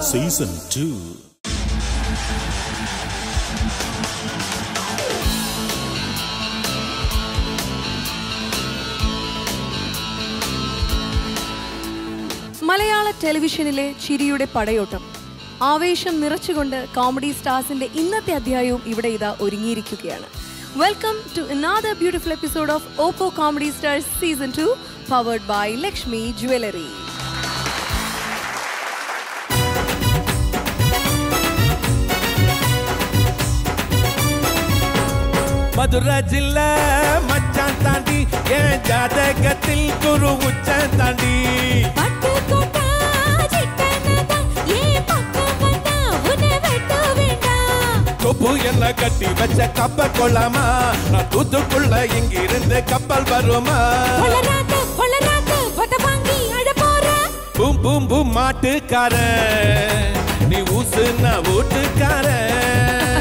Season two മലയാള ടെലിവിഷനിലെ ചിരിയുടെ പടയോട്ടം ആവേശം നിറച്ചുകൊണ്ട് കോമഡി സ്റ്റാർസിന്റെ ഇന്നത്തെ അധ്യായവും ഇവിടെ ഇതാ ഒരുങ്ങിയിരിക്കുകയാണ് welcome to another beautiful episode of Oppo comedy stars season two powered by Lakshmi jewellery Madurai ஜில்ல மச்சான் தாண்டி என் ஜாதகத்தில் குரு உச்சம் தாண்டி கொப்பு என்ன கட்டி வச்ச கப்ப கொள்ளாமா நான் தூத்துக்குள்ள இங்கிருந்து கப்பல் வருமா பூம் பூம் பூம் மாட்டுக்காரன் நீ ஊசு நான் வீட்டுக்காரன்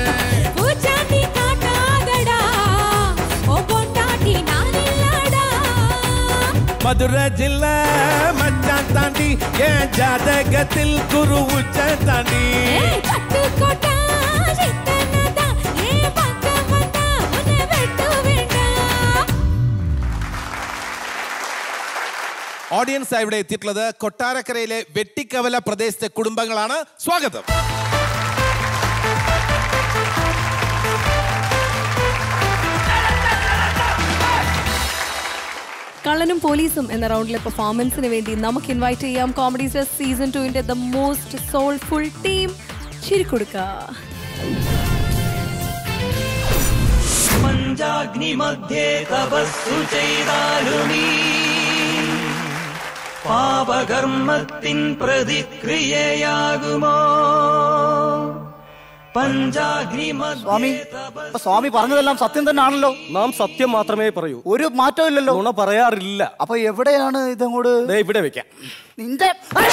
மதுரை ஜில்ல மச்சான் தாண்டி என் ஜாதகத்தில் குரு உச்சம் தாண்டி ഓഡിയൻസ് ഇവിടെ എത്തിയിട്ടുള്ളത് കൊട്ടാരക്കരയിലെ വെട്ടിക്കവല പ്രദേശത്തെ കുടുംബങ്ങളാണ് സ്വാഗതം കള്ളനും പോലീസും എന്ന റൗണ്ടിലെ പെർഫോമൻസിന് വേണ്ടി നമുക്ക് ഇൻവൈറ്റ് ചെയ്യാം കോമഡി സ്റ്റാർ സീസൺ ടുവിന്റെ ദ മോസ്റ്റ് സോൾഫുൾ ടീം ചിരിക്കൊടുക്ക പഞ്ചാഗ്നിമധ്യേ തപസ്സു ചെയ്താലുമീ പാപകർമ്മത്തിൻ പ്രതിക്രിയയാകുമോ സ്വാമി പഞ്ചാഗ്നിമധ്യേ ഇപ്പൊ സ്വാമി പറഞ്ഞതെല്ലാം സത്യം തന്നെയാണല്ലോ നാം സത്യം മാത്രമേ പറയൂ ഒരു മാറ്റവും ഇല്ലല്ലോ നുണ പറയാറില്ല അപ്പൊ എവിടെയാണ് ഇതങ്ങോട്ട് ദേ ഇവിടെ വെക്കാം നിന്റെ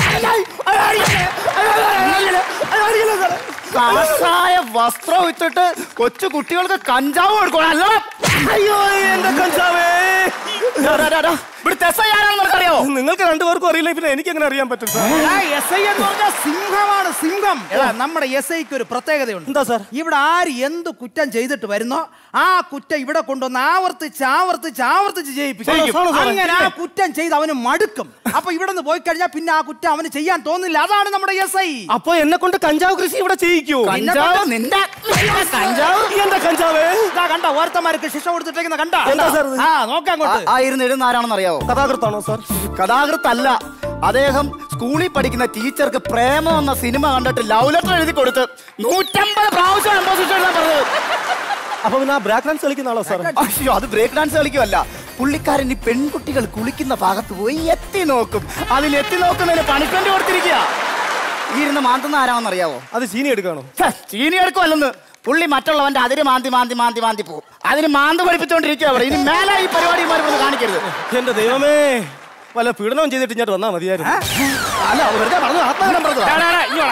കാഷായ വസ്ത്രം ഇട്ടിട്ട് കൊച്ചു കുട്ടികൾക്ക് കഞ്ചാവ് കൊടുക്കണം അല്ല അയ്യോ എന്റെ കഞ്ചാവേ ഇവിടുത്തെ എസ് ഐ ആരാണെന്ന് നിനക്കറിയോ നിങ്ങൾക്ക് രണ്ടുപേർക്കും അറിയില്ല പിന്നെ എനിക്ക് എങ്ങനെ അറിയാൻ പറ്റും സാർ എസ് ഐ എന്ന് പറഞ്ഞാൽ സിംഹമാണ് സിംഹം എടാ നമ്മുടെ എസ് ഐക്ക് ഒരു പ്രത്യേകതയുണ്ട് എന്താ സാർ ഇവിടെ ആര് എന്ത് കുറ്റം ചെയ്തിട്ട് വരുന്നോ ആ കുറ്റം ഇവിടെ കൊണ്ടുവന്ന് ആവർത്തിച്ച് ആവർത്തിച്ച് ആവർത്തിച്ച് ചെയ്യിപ്പിക്കും ചെയ്യിക്കും. ആണോ സാറേ? അങ്ങനെ ആ കുറ്റം ചെയ്ത് അവന് മടുക്കും അപ്പൊ ഇവിടെ നിന്ന് പോയി കഴിഞ്ഞാൽ പിന്നെ ആ കുറ്റം അവന് ചെയ്യാൻ തോന്നില്ല അതാണ് നമ്മുടെ എസ് ഐ അപ്പൊ എന്നെ കൊണ്ട് കഞ്ചാവ് കൃഷി ഇവിടെ ചെയ്യിക്കൂ കഞ്ചാവ് നിന്റെ കഞ്ചാവ് എന്റെ കഞ്ചാവേ ഇതാ കണ്ട ഓർത്തമാർക്ക് ശിക്ഷ കൊടുത്തിട്ടേക്കുന്ന കണ്ട എന്താ സാർ ഇത്? ആ നോക്കാം അങ്ങോട്ട് ആ ഇരുന്ന് എഴുതുന്ന ആരാണെന്ന് അറിയാവോ കഥാകൃത്താണോ സാർ കഥാകൃത്തല്ല അദ്ദേഹം സ്കൂളിൽ പഠിക്കുന്ന ടീച്ചർക്ക് പ്രേമം എന്ന സിനിമ കണ്ടിട്ട് ലവ് ലെറ്റർ എഴുതി കൊടുത്ത് നൂറ്റമ്പത് പ്രാവശ്യം കമ്പോസിഷൻ എഴുതാൻ പറഞ്ഞത് അപ്പൊ പിന്നെ ആ ബ്രാക്ക് ഡാൻസ് കളിക്കുന്ന ആളോ സാർ അയ്യോ അത് ബ്രേക്ക് ഡാൻസ് കളിക്കുമല്ല പുള്ളിക്കാരൻ ഈ പെൺകുട്ടികൾ കുളിക്കുന്ന ഭാഗത്ത് പോയി എത്തി നോക്കും അതിൽ എത്തി നോക്കുന്നതിന് പണിഷ്മെന്റ് കൊടുത്തിരിക്കുക ഈ ഇരുന്ന് മാന്തുന്ന ആരാണെന്ന് അറിയാവോ അത് ചീനി എടുക്കാണോ ഛെ, ചീനി എടുക്കുമല്ലെന്ന് പുള്ളി മറ്റുള്ളവന്റെ അതിര് മാന്തി മാന്തി മാന്തി മാന്തി പോകും അതിന് മാന്ത് പഠിപ്പിച്ചോണ്ടിരിക്കുക അവിടെ ഇനി മേലെ ഈ പരിപാടിമാർ ഇവിടെ കാണിക്കരുത് എന്റെ ദൈവമേ വല്ല പീഡനവും ചെയ്തിട്ട് ഇങ്ങോട്ട് വന്നാ മതിയായിരുന്നു അല്ല വെറുതെ പറഞ്ഞു ആത്മകടം പറഞ്ഞു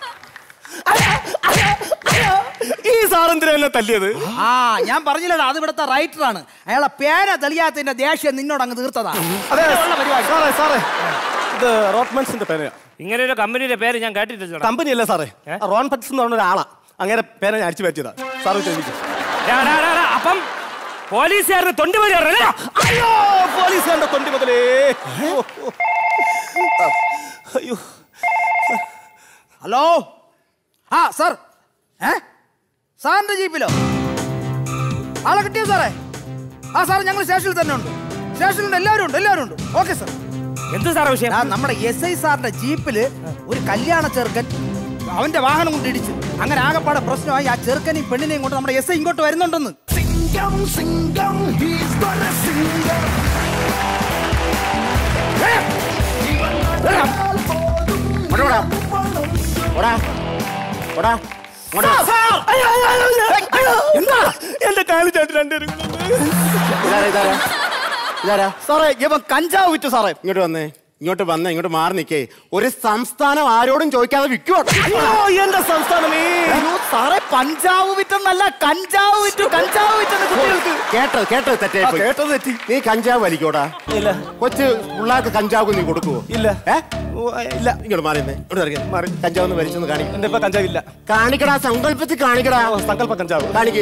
ഈ സാറെന്തിനാ എന്നെ തല്ലിയത് ആ ഞാൻ പറഞ്ഞില്ലടാ അത് ഇവിടുത്തെ റൈറ്ററാണ് അയാളെ പേര തെളിയാത്തതിന്റെ ദേഷ്യം നിന്നോട് അങ്ങ് തീർത്തതാ അതെ സാറേ സാറേ ഇത് റോട്ട്മെൻസിന്റെ പേരയാ ഇങ്ങനെ ഒരു കമ്പനിയുടെ പേര് ഞാൻ കേട്ടിട്ടില്ല കമ്പനി അല്ലേ സാറേ ആ റോൺ പറ്റ്സ് എന്ന് പറഞ്ഞ ഒരാളാ അങ്ങനെ പേര ഞാൻ അടിച്ചു പറ്റിയതാ സാറ് ചോദിക്കും അപ്പം പോലീസുകാരന് തൊണ്ടി വരികയല്ലേ അയ്യോ പോലീസുകാരുടെ തൊണ്ടി മുതലേ ഓ, ഓ. അയ്യോ ഹലോ ആ സാർ ഏ സാറിന്റെ ജീപ്പിലോ ആളെ കിട്ടിയോ സാറേ ആ സാർ ഞങ്ങൾ സ്റ്റേഷനിൽ തന്നെ ഉണ്ട് സ്റ്റേഷനിലുണ്ട് എല്ലാവരും ഉണ്ട് എല്ലാവരും ഉണ്ട് ഓക്കെ സാർ എന്ത് സാറേ വിഷയം ആ നമ്മുടെ എസ് ഐ സാറിന്റെ ജീപ്പില് ഒരു കല്യാണ ചെറുക്കൻ അവന്റെ വാഹനം കൊണ്ട് ഇടിച്ചു അങ്ങനെ ആകപ്പാടെ പ്രശ്നമായി ആ ചെറുക്കനെയും പെണ്ണിനെയും കൊണ്ട് നമ്മുടെ എസ് ഐ ഇങ്ങോട്ട് വരുന്നുണ്ടെന്ന് എന്താ എന്റെ കാലി ചാട്ടി രണ്ടുപേരും ഇതാരാ ഇതാരാ ഇതാരാ സാറേ ഇവൻ കഞ്ചാവ് വിറ്റു സാറേ ഇങ്ങോട്ട് വന്നേ ഇങ്ങോട്ട് വന്നേ ഇങ്ങോട്ട് മാറി നിൽക്കേ ഒരു സംസ്ഥാനം ആരോടും ചോദിക്കാതെ വിൽക്കുവോ അയ്യോ എന്റെ സംസ്ഥാനമേ അയ്യോ സാറേ പഞ്ചാവ് വിറ്റെന്നല്ല കഞ്ചാവ് വിറ്റു കഞ്ചാവ് വിറ്റെന്ന് കുട്ടികൾക്ക് കേട്ടത് കേട്ടത് തെറ്റായി ആ, പോയി. കേട്ടത് തെറ്റി നീ കഞ്ചാവ് വലിക്കോടാ ഇല്ല കൊച്ചു പിള്ളേർക്ക് കഞ്ചാവ് നീ കൊടുക്കുവോ ഇല്ല ഏ ഓ, ഇല്ല ഇങ്ങോട്ട് മാറിയുന്നേ ഇങ്ങോട്ട് ഇറങ്ങി മാറി കഞ്ചാവ് ഒന്ന് വലിച്ചൊന്ന് കാണിക്കും എന്റെ ഇപ്പൊ കഞ്ചാവില്ല കാണിക്കടാ സങ്കല്പത്തിൽ കാണിക്കടാ ഓ, സങ്കല്പ കഞ്ചാവ് കാണിക്ക്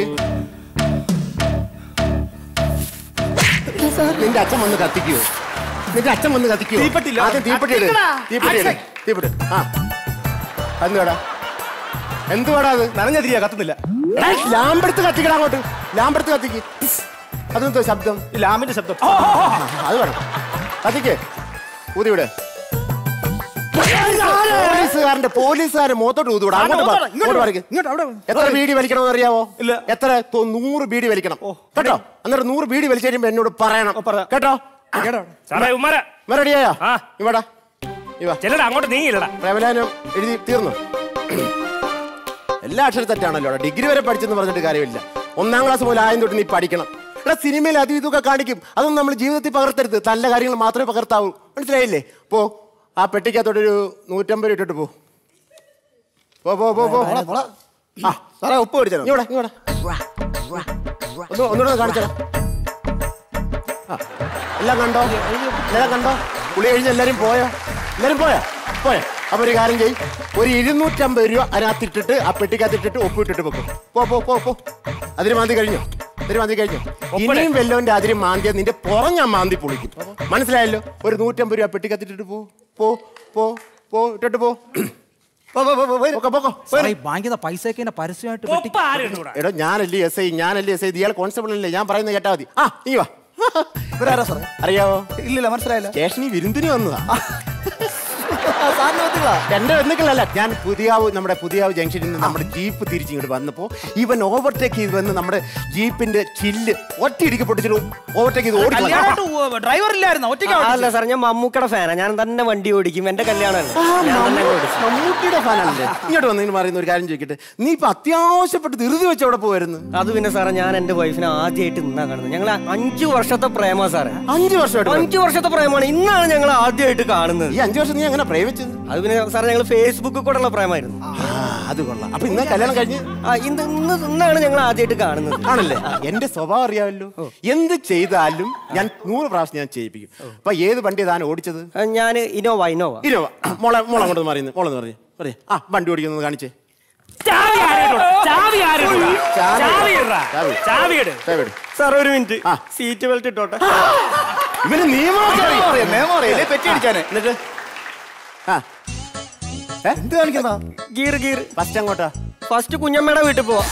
നിന്റെ അച്ഛൻ വന്ന് കത്തിക്കോ നിന്റെ അച്ഛൻ വന്ന് കത്തിക്കോ തീപ്പെട്ടില്ല. ആദ്യം തീപ്പെട്ടി ഇട്. കത്തിക്കടാ. തീപ്പെട്ടി ഇട്. തീപ്പെട്ടി ആ എന്തുവാടാ എന്തുവാടാ അത് നനഞ്ഞതിരിയാ കത്തുന്നില്ല എടാ, ലാമ്പെടുത്ത് കത്തിക്കടാ അങ്ങോട്ട് ലാമ്പെടുത്ത് കത്തിക്ക് അതെന്തോ ശബ്ദം ഈ ലാമിന്റെ ശബ്ദം ആ, അത് വേണം കത്തിക്ക് ഊതിവിടെ പോലീസുകാരന്റെ പോലീസുകാരൻ മുഖത്തോട്ട് ഊതിവിടാ അങ്ങോട്ട് പോ. അങ്ങോട്ട് മാറിക്ക്. ഇങ്ങോട്ട് അവിടെ എത്ര ബീഡി വലിക്കണമെന്ന് അറിയാവോ ഇല്ല. എത്ര തൊ- നൂറ് ബീഡി വലിക്കണം കേട്ടോ എന്നിട്ട് നൂറ് ബീഡി വലിച്ചു കഴിയുമ്പോ എന്നോട് പറയണം ഓ, പറയാം. കേട്ടോ സാറേ ഉമ്മാര റെഡിയായോ ആ. ഇവടാ ഇവ ചെല്ലടാ അങ്ങോട്ട് നീങ്ങില്ലടാ പ്രവലാനം എഴുതി തീർന്നു എല്ലാ അക്ഷരം തെറ്റാണല്ലോ ഡിഗ്രി വരെ പഠിച്ചെന്ന് പറഞ്ഞിട്ട് കാര്യമില്ല ഒന്നാം ക്ലാസ് മുതൽ ആദ്യം തൊട്ട് നീ പഠിക്കണം എടാ സിനിമയിൽ അതും ഇതൊക്കെ കാണിക്കും അതൊന്നും നമ്മൾ ജീവിതത്തിൽ പകർത്തരുത് നല്ല കാര്യങ്ങൾ മാത്രമേ പകർത്താവൂ മനസ്സിലായില്ലേ പോ ആ പെട്ടിക്കകത്തോട്ടൊരു നൂറ്റമ്പത് രൂപ ഇട്ടിട്ട് പോ പോ പോ പോ പോ ആ സാറേ ഉപ്പ് മേടിച്ചോ ഇങ്ങോടെ ഇങ്ങോടെ ഒന്ന് ഒന്നുകൂടെ കാണിച്ചോ ആ എല്ലാം കണ്ടോ എല്ലാം കണ്ടോ പുളി കഴിഞ്ഞ് എല്ലാരും പോയോ എല്ലാരും പോയോ പോയോ അപ്പൊ ഒരു കാര്യം ചെയ്യ് ഒരു ഇരുന്നൂറ്റമ്പത് രൂപ അതിനകത്തിട്ടിട്ട് ആ പെട്ടിക്കകത്തിട്ടിട്ട് ഒപ്പിട്ടിട്ട് വെക്കും പോ പോ പോ പോ അതിന് മാന്തി കഴിഞ്ഞോ അതിന് മാന്തി കഴിഞ്ഞോ ഇനിയും വെല്ലോന്റെ അതിന് മാന്തിയ നിന്റെ പുറം ഞാൻ മാന്തി പൊളിക്കും മനസ്സിലായല്ലോ ഒരു നൂറ്റമ്പത് രൂപ പെട്ടിക്കകത്തിട്ടിട്ട് പോ പോ പോ പോ ഇട്ടിട്ട് പോ പോക്കോ പോക്കോ സാറേ, ഈ ബാങ്കിന്റെ പൈസയൊക്കെ ഇങ്ങനെ പരസ്യമായിട്ട് വെട്ടി ഒപ്പ ആരും ഇടൂടാ. എടോ ഞാനല്ലേ എസ് ഐ ഞാനല്ലേ എസ് ഐ ഇയാൾ കോൺസ്റ്റബിൾ അല്ലേ ഞാൻ പറയുന്നത് കേട്ടാ മതി ആ നീ വാ ഇവരാരാ സാറേ അറിയാവോ ഇല്ലില്ല മനസ്സിലായില്ല സ്റ്റേഷനിൽ വിരുന്നിന് വന്നതാ സാറിന് പറ്റുക എന്റെ ബന്ധുക്കളല്ല ഞാൻ പുതിയാവ് നമ്മുടെ പുതിയാവ് ജംഗ്ഷനിൽ നിന്ന് നമ്മുടെ ജീപ്പ് തിരിച്ചിങ്ങോട്ട് വന്നപ്പോ ഇവൻ ഓവർടേക്ക് ചെയ്ത് വന്ന് നമ്മുടെ ജീപ്പിന്റെ ചില്ല് ഒറ്റയിടിക്ക് പൊട്ടിച്ചിട്ട് ഓവർടേക്ക് ചെയ്ത് ഓടി കല്യാണമായിട്ട് ഡ്രൈവർ ഇല്ലായിരുന്നു ഒറ്റയ്ക്ക് അല്ല സാർ ഞാൻ മമ്മൂക്കയുടെ ഫാനാ ഞാൻ തന്നെ വണ്ടി ഓടിക്കും എന്റെ കല്യാണമാണ് ഞാൻ തന്നെ അങ്ങ് ഓടിക്കും. മമ്മൂട്ടിയുടെ ഫാനാണല്ലേ ഇങ്ങോട്ട് വന്ന് ഇങ്ങനെ പറയുന്ന ഒരു കാര്യം ചോദിക്കട്ടെ നീ ഇപ്പൊ അത്യാവശ്യപ്പെട്ട് ധൃതി വെച്ച് അവിടെ പോയിരുന്നു അത് പിന്നെ സാറേ ഞാൻ എന്റെ വൈഫിനെ ആദ്യമായിട്ട് ഇന്നാ കാണുന്നത് ഞങ്ങൾ അഞ്ചു വർഷത്തെ പ്രേമ സാറേ അഞ്ചു വർഷമായിട്ട് പോയി. അഞ്ചു വർഷത്തെ പ്രേമാണ് ഇന്നാണ് ഞങ്ങൾ ആദ്യമായിട്ട് കാണുന്നത് ഈ അഞ്ചു വർഷം നീ എങ്ങനെ പ്രേമിച്ചത് അത് പിന്നെ സാറേ ഞങ്ങൾ ഫേസ്ബുക്കിൽ കൂടെ ഉള്ള പ്രേമായിരുന്നു ആ, അത് കൊള്ളാം അപ്പൊ ഇന്ന് കല്യാണം കഴിഞ്ഞ് ആ, ഇന്ന് ഇന്ന് ഇന്നാണ് ഞങ്ങൾ ആദ്യമായിട്ട് കാണുന്നത് ആണല്ലേ എന്റെ സ്വഭാവം അറിയാമല്ലോ എന്ത് ചെയ്താലും ഞാൻ നൂറ് പ്രാവശ്യം ഞാൻ ചെയ്യിപ്പിക്കും അപ്പൊ ഏത് വണ്ടി താൻ ഓടിച്ചത് ഞാൻ ഇനോവ ഇനോവ ഇനോവ മോളെ മോളെ അങ്ങോട്ട് മാറിയുന്നു മോളെന്ന് പറഞ്ഞു പറയേ ആ വണ്ടി ഓടിക്കുന്നത് കാണിച്ചേ ചാവി ആരും ഇടൂടാ. ചാവി ആരും ഇടൂടാ. ചാവി. ചാവി ഇടടാ. ചാവി. ചാവി ഇട് ദയവേട്. സാർ ഒരു മിനിറ്റ് ആ. സീറ്റ് ബെൽറ്റ് ഇട്ടോട്ടെ ഇവന് നിയമമൊക്കെ അറിയാം. നിയമം അറിയില്ലേ പെറ്റി അടിക്കാന് എന്നിട്ട് ആ എന്ത് കാണിക്കുന്ന ഗീർ ഗീർ ഫസ്റ്റ് അങ്ങോട്ടാ ഫസ്റ്റ് കുഞ്ഞമ്മയുടെ വീട്ടിൽ പോവാ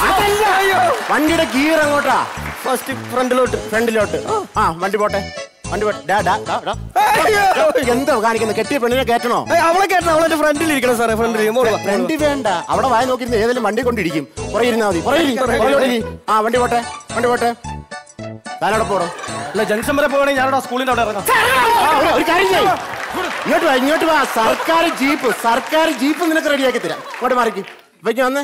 വണ്ടിയുടെ ഗിയർ അങ്ങോട്ടാ ഫസ്റ്റ് ഫ്രണ്ടിലോട്ട് ഫ്രണ്ടിലോട്ട് ആ വണ്ടി പോട്ടെ വണ്ടി പോട്ടെ ഡാ, ഡാ, ഡാ, ഡാ. എന്തോ കാണിക്കുന്നത് കെട്ടിയ പെണ്ണിനെ കയറ്റണോ ഏയ്, അവളെ കേട്ടോ അവളെ ഫ്രണ്ടിൽ ഇരിക്കണം സാറേ ഫ്രണ്ടിൽ ഫ്രണ്ട് വേണ്ട അവിടെ വായ നോക്കിയിരുന്ന ഏതെങ്കിലും വണ്ടി കൊണ്ടിരിക്കും പുറകെ ഇരുന്നാ മതി പുറകെ ഇരി, പുറകോട്ട് ഇരി. ആ വണ്ടി പോട്ടെ വണ്ടി പോട്ടെ താനവിടെ പോടോ അല്ല ജംഗ്ഷൻ വരെ പോകണമെങ്കിൽ ഞാനവിടെ സ്കൂളിന്റെ അവിടെ ഇറങ്ങാം ആ, ഒരു- ഒരു കാര്യം ചെയ്യ്. ഇങ്ങോട്ട് വാ ഇങ്ങോട്ട് വാ സർക്കാർ ജീപ്പ് സർക്കാർ ജീപ്പ് നിനക്ക് റെഡിയാക്കി തരാം ഇങ്ങോട്ട് മാറിക്കും ഇവയ്ക്ക് വന്നേ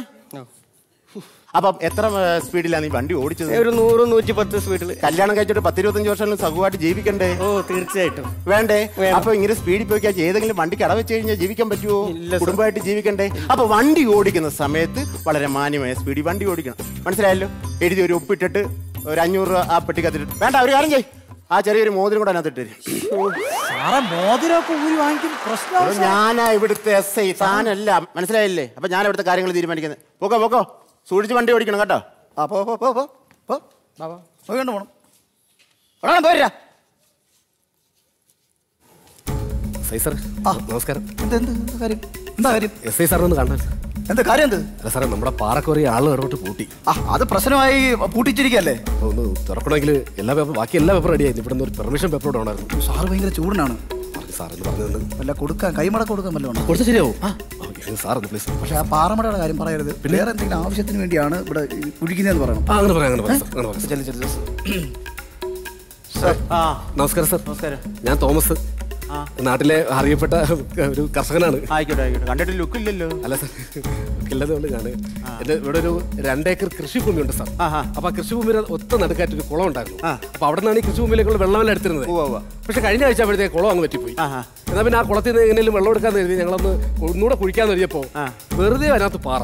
അപ്പം എത്ര സ്പീഡിലാണ് നീ വണ്ടി ഓടിച്ചത് ഒരു നൂറ് നൂറ്റി പത്ത് സ്പീഡിൽ കല്യാണം കഴിച്ചിട്ട് പത്തിരുപത്തഞ്ച് വർഷം സുഖമായിട്ട് ജീവിക്കണ്ടേ ഓ തീർച്ചയായിട്ടും വേണ്ടേ വേണം. അപ്പൊ ഇങ്ങനെ സ്പീഡിൽ പോയി കഴിഞ്ഞാൽ ഏതെങ്കിലും വണ്ടിക്ക് അട വെച്ച് കഴിഞ്ഞാൽ ജീവിക്കാൻ പറ്റുമോ കുടുംബമായിട്ട് ജീവിക്കണ്ടേ അപ്പൊ വണ്ടി ഓടിക്കുന്ന സമയത്ത് വളരെ മാന്യമായ സ്പീഡിൽ വണ്ടി ഓടിക്കണം മനസ്സിലായല്ലോ എഴുതി ഒരു ഒപ്പിട്ടിട്ട് ഒരു അഞ്ഞൂറ് രൂപ ആ പെട്ടി കത്തിട്ട് വേണ്ട ഒരു കാര്യം ചെയ് ആ ചെറിയൊരു മോതിരം കൂടെ അതിനകത്ത് ഇട്ട് സാറേ മോതിരമൊക്കെ ഊരി വാങ്ങിക്കും പ്രശ്നം ഞാനാ ഇവിടുത്തെ എസ് ഐ താനല്ല മനസ്സിലായില്ലേ അപ്പൊ ഞാൻ ഇവിടുത്തെ കാര്യങ്ങൾ തീരുമാനിക്കുന്നത് പോക്കോ പോക്കോ സൂക്ഷിച്ച് വണ്ടി ഓടിക്കണം കേട്ടോ ആ പോ പോ പോ പോ പോ പോയി കൊണ്ട് പോണം അവിടെ പോരാ എസ് ഐ സാർ നമസ്കാരം എന്ത് എന്ത് എന്ത് കാര്യം എന്താ കാര്യം എസ് ഐ സാറിനൊന്ന് കാണാൻ എന്ത് കാര്യം എന്ത് അല്ല സാറേ നമ്മുടെ പാറക്കോറി ആള് ഇടപെട്ട് പൂട്ടി ആ അത് പ്രശ്നമായി പൂട്ടിച്ചിരിക്കല്ലേ അപ്പോൾ ഒന്ന് തുറക്കണമെങ്കിൽ എല്ലാ പേപ്പർ ബാക്കി എല്ലാ പേപ്പറും റെഡിയായിരുന്നു ഇവിടെ നിന്ന് ഒരു പെർമിഷൻ പേപ്പർ ഇവിടെ വേണമായിരുന്നു സാറ് ഭയങ്കര ചൂടിനാണ് സാറിന് പറഞ്ഞത് വല്ല കൊടുക്കാൻ കൈമട കൊടുക്കാൻ വല്ലതും കൊടുത്ത ശരിയാവും സാർ ഒന്ന് പ്ലീസ് പക്ഷെ ആ പാറമടയുടെ കാര്യം പറയരുത് പിന്നെ വേറെ എന്തെങ്കിലും ആവശ്യത്തിന് വേണ്ടിയാണ് ഇവിടെ ഈ കുഴിക്കുന്നതെന്ന് പറയണം ആ അങ്ങനെ പറയാം അങ്ങനെ പറയാം സാർ, അങ്ങനെ പറയാം ചെല്ലു ചെല്ലു ആ നമസ്കാരം സാർ നമസ്കാരം ഞാൻ തോമസ് നാട്ടിലെ അറിയപ്പെട്ട ഒരു കർഷകനാണ് ആയിക്കോട്ടെ ആയിക്കോട്ടെ കണ്ടിട്ട് ലുക്ക് ഇല്ലല്ലോ അല്ല സാർ ഇല്ലത് കൊണ്ട് ഞാൻ എന്റെ ഇവിടെ ഒരു രണ്ടേക്കർ കൃഷിഭൂമി ഉണ്ട് സാർ ആഹാ. അപ്പൊ ആ കൃഷിഭൂമിയുടെ ഒത്ത നടുക്കായിട്ട് ഒരു കുളം ഉണ്ടായിരുന്നു അപ്പൊ അവിടെ നിന്നാണ് ഈ കൃഷിഭൂമിയിലേക്കുള്ള വെള്ളമെല്ലാം എടുത്തിരുന്നത് ഉവ്വ് ഉവ്വ്. പക്ഷെ കഴിഞ്ഞ ആഴ്ച അപ്പോഴത്തേക്ക് കുളം അങ്ങ് പറ്റിപ്പോയി ആഹാ. എന്നാൽ പിന്നെ ആ കുളത്തിൽ നിന്ന് എങ്ങനെയും വെള്ളം എടുക്കാന്ന് കരുതി ഞങ്ങളൊന്ന് ഒന്നുകൂടെ കുഴിക്കാന്ന് കരുതിയപ്പോ വെറുതെ അതിനകത്ത് പാറ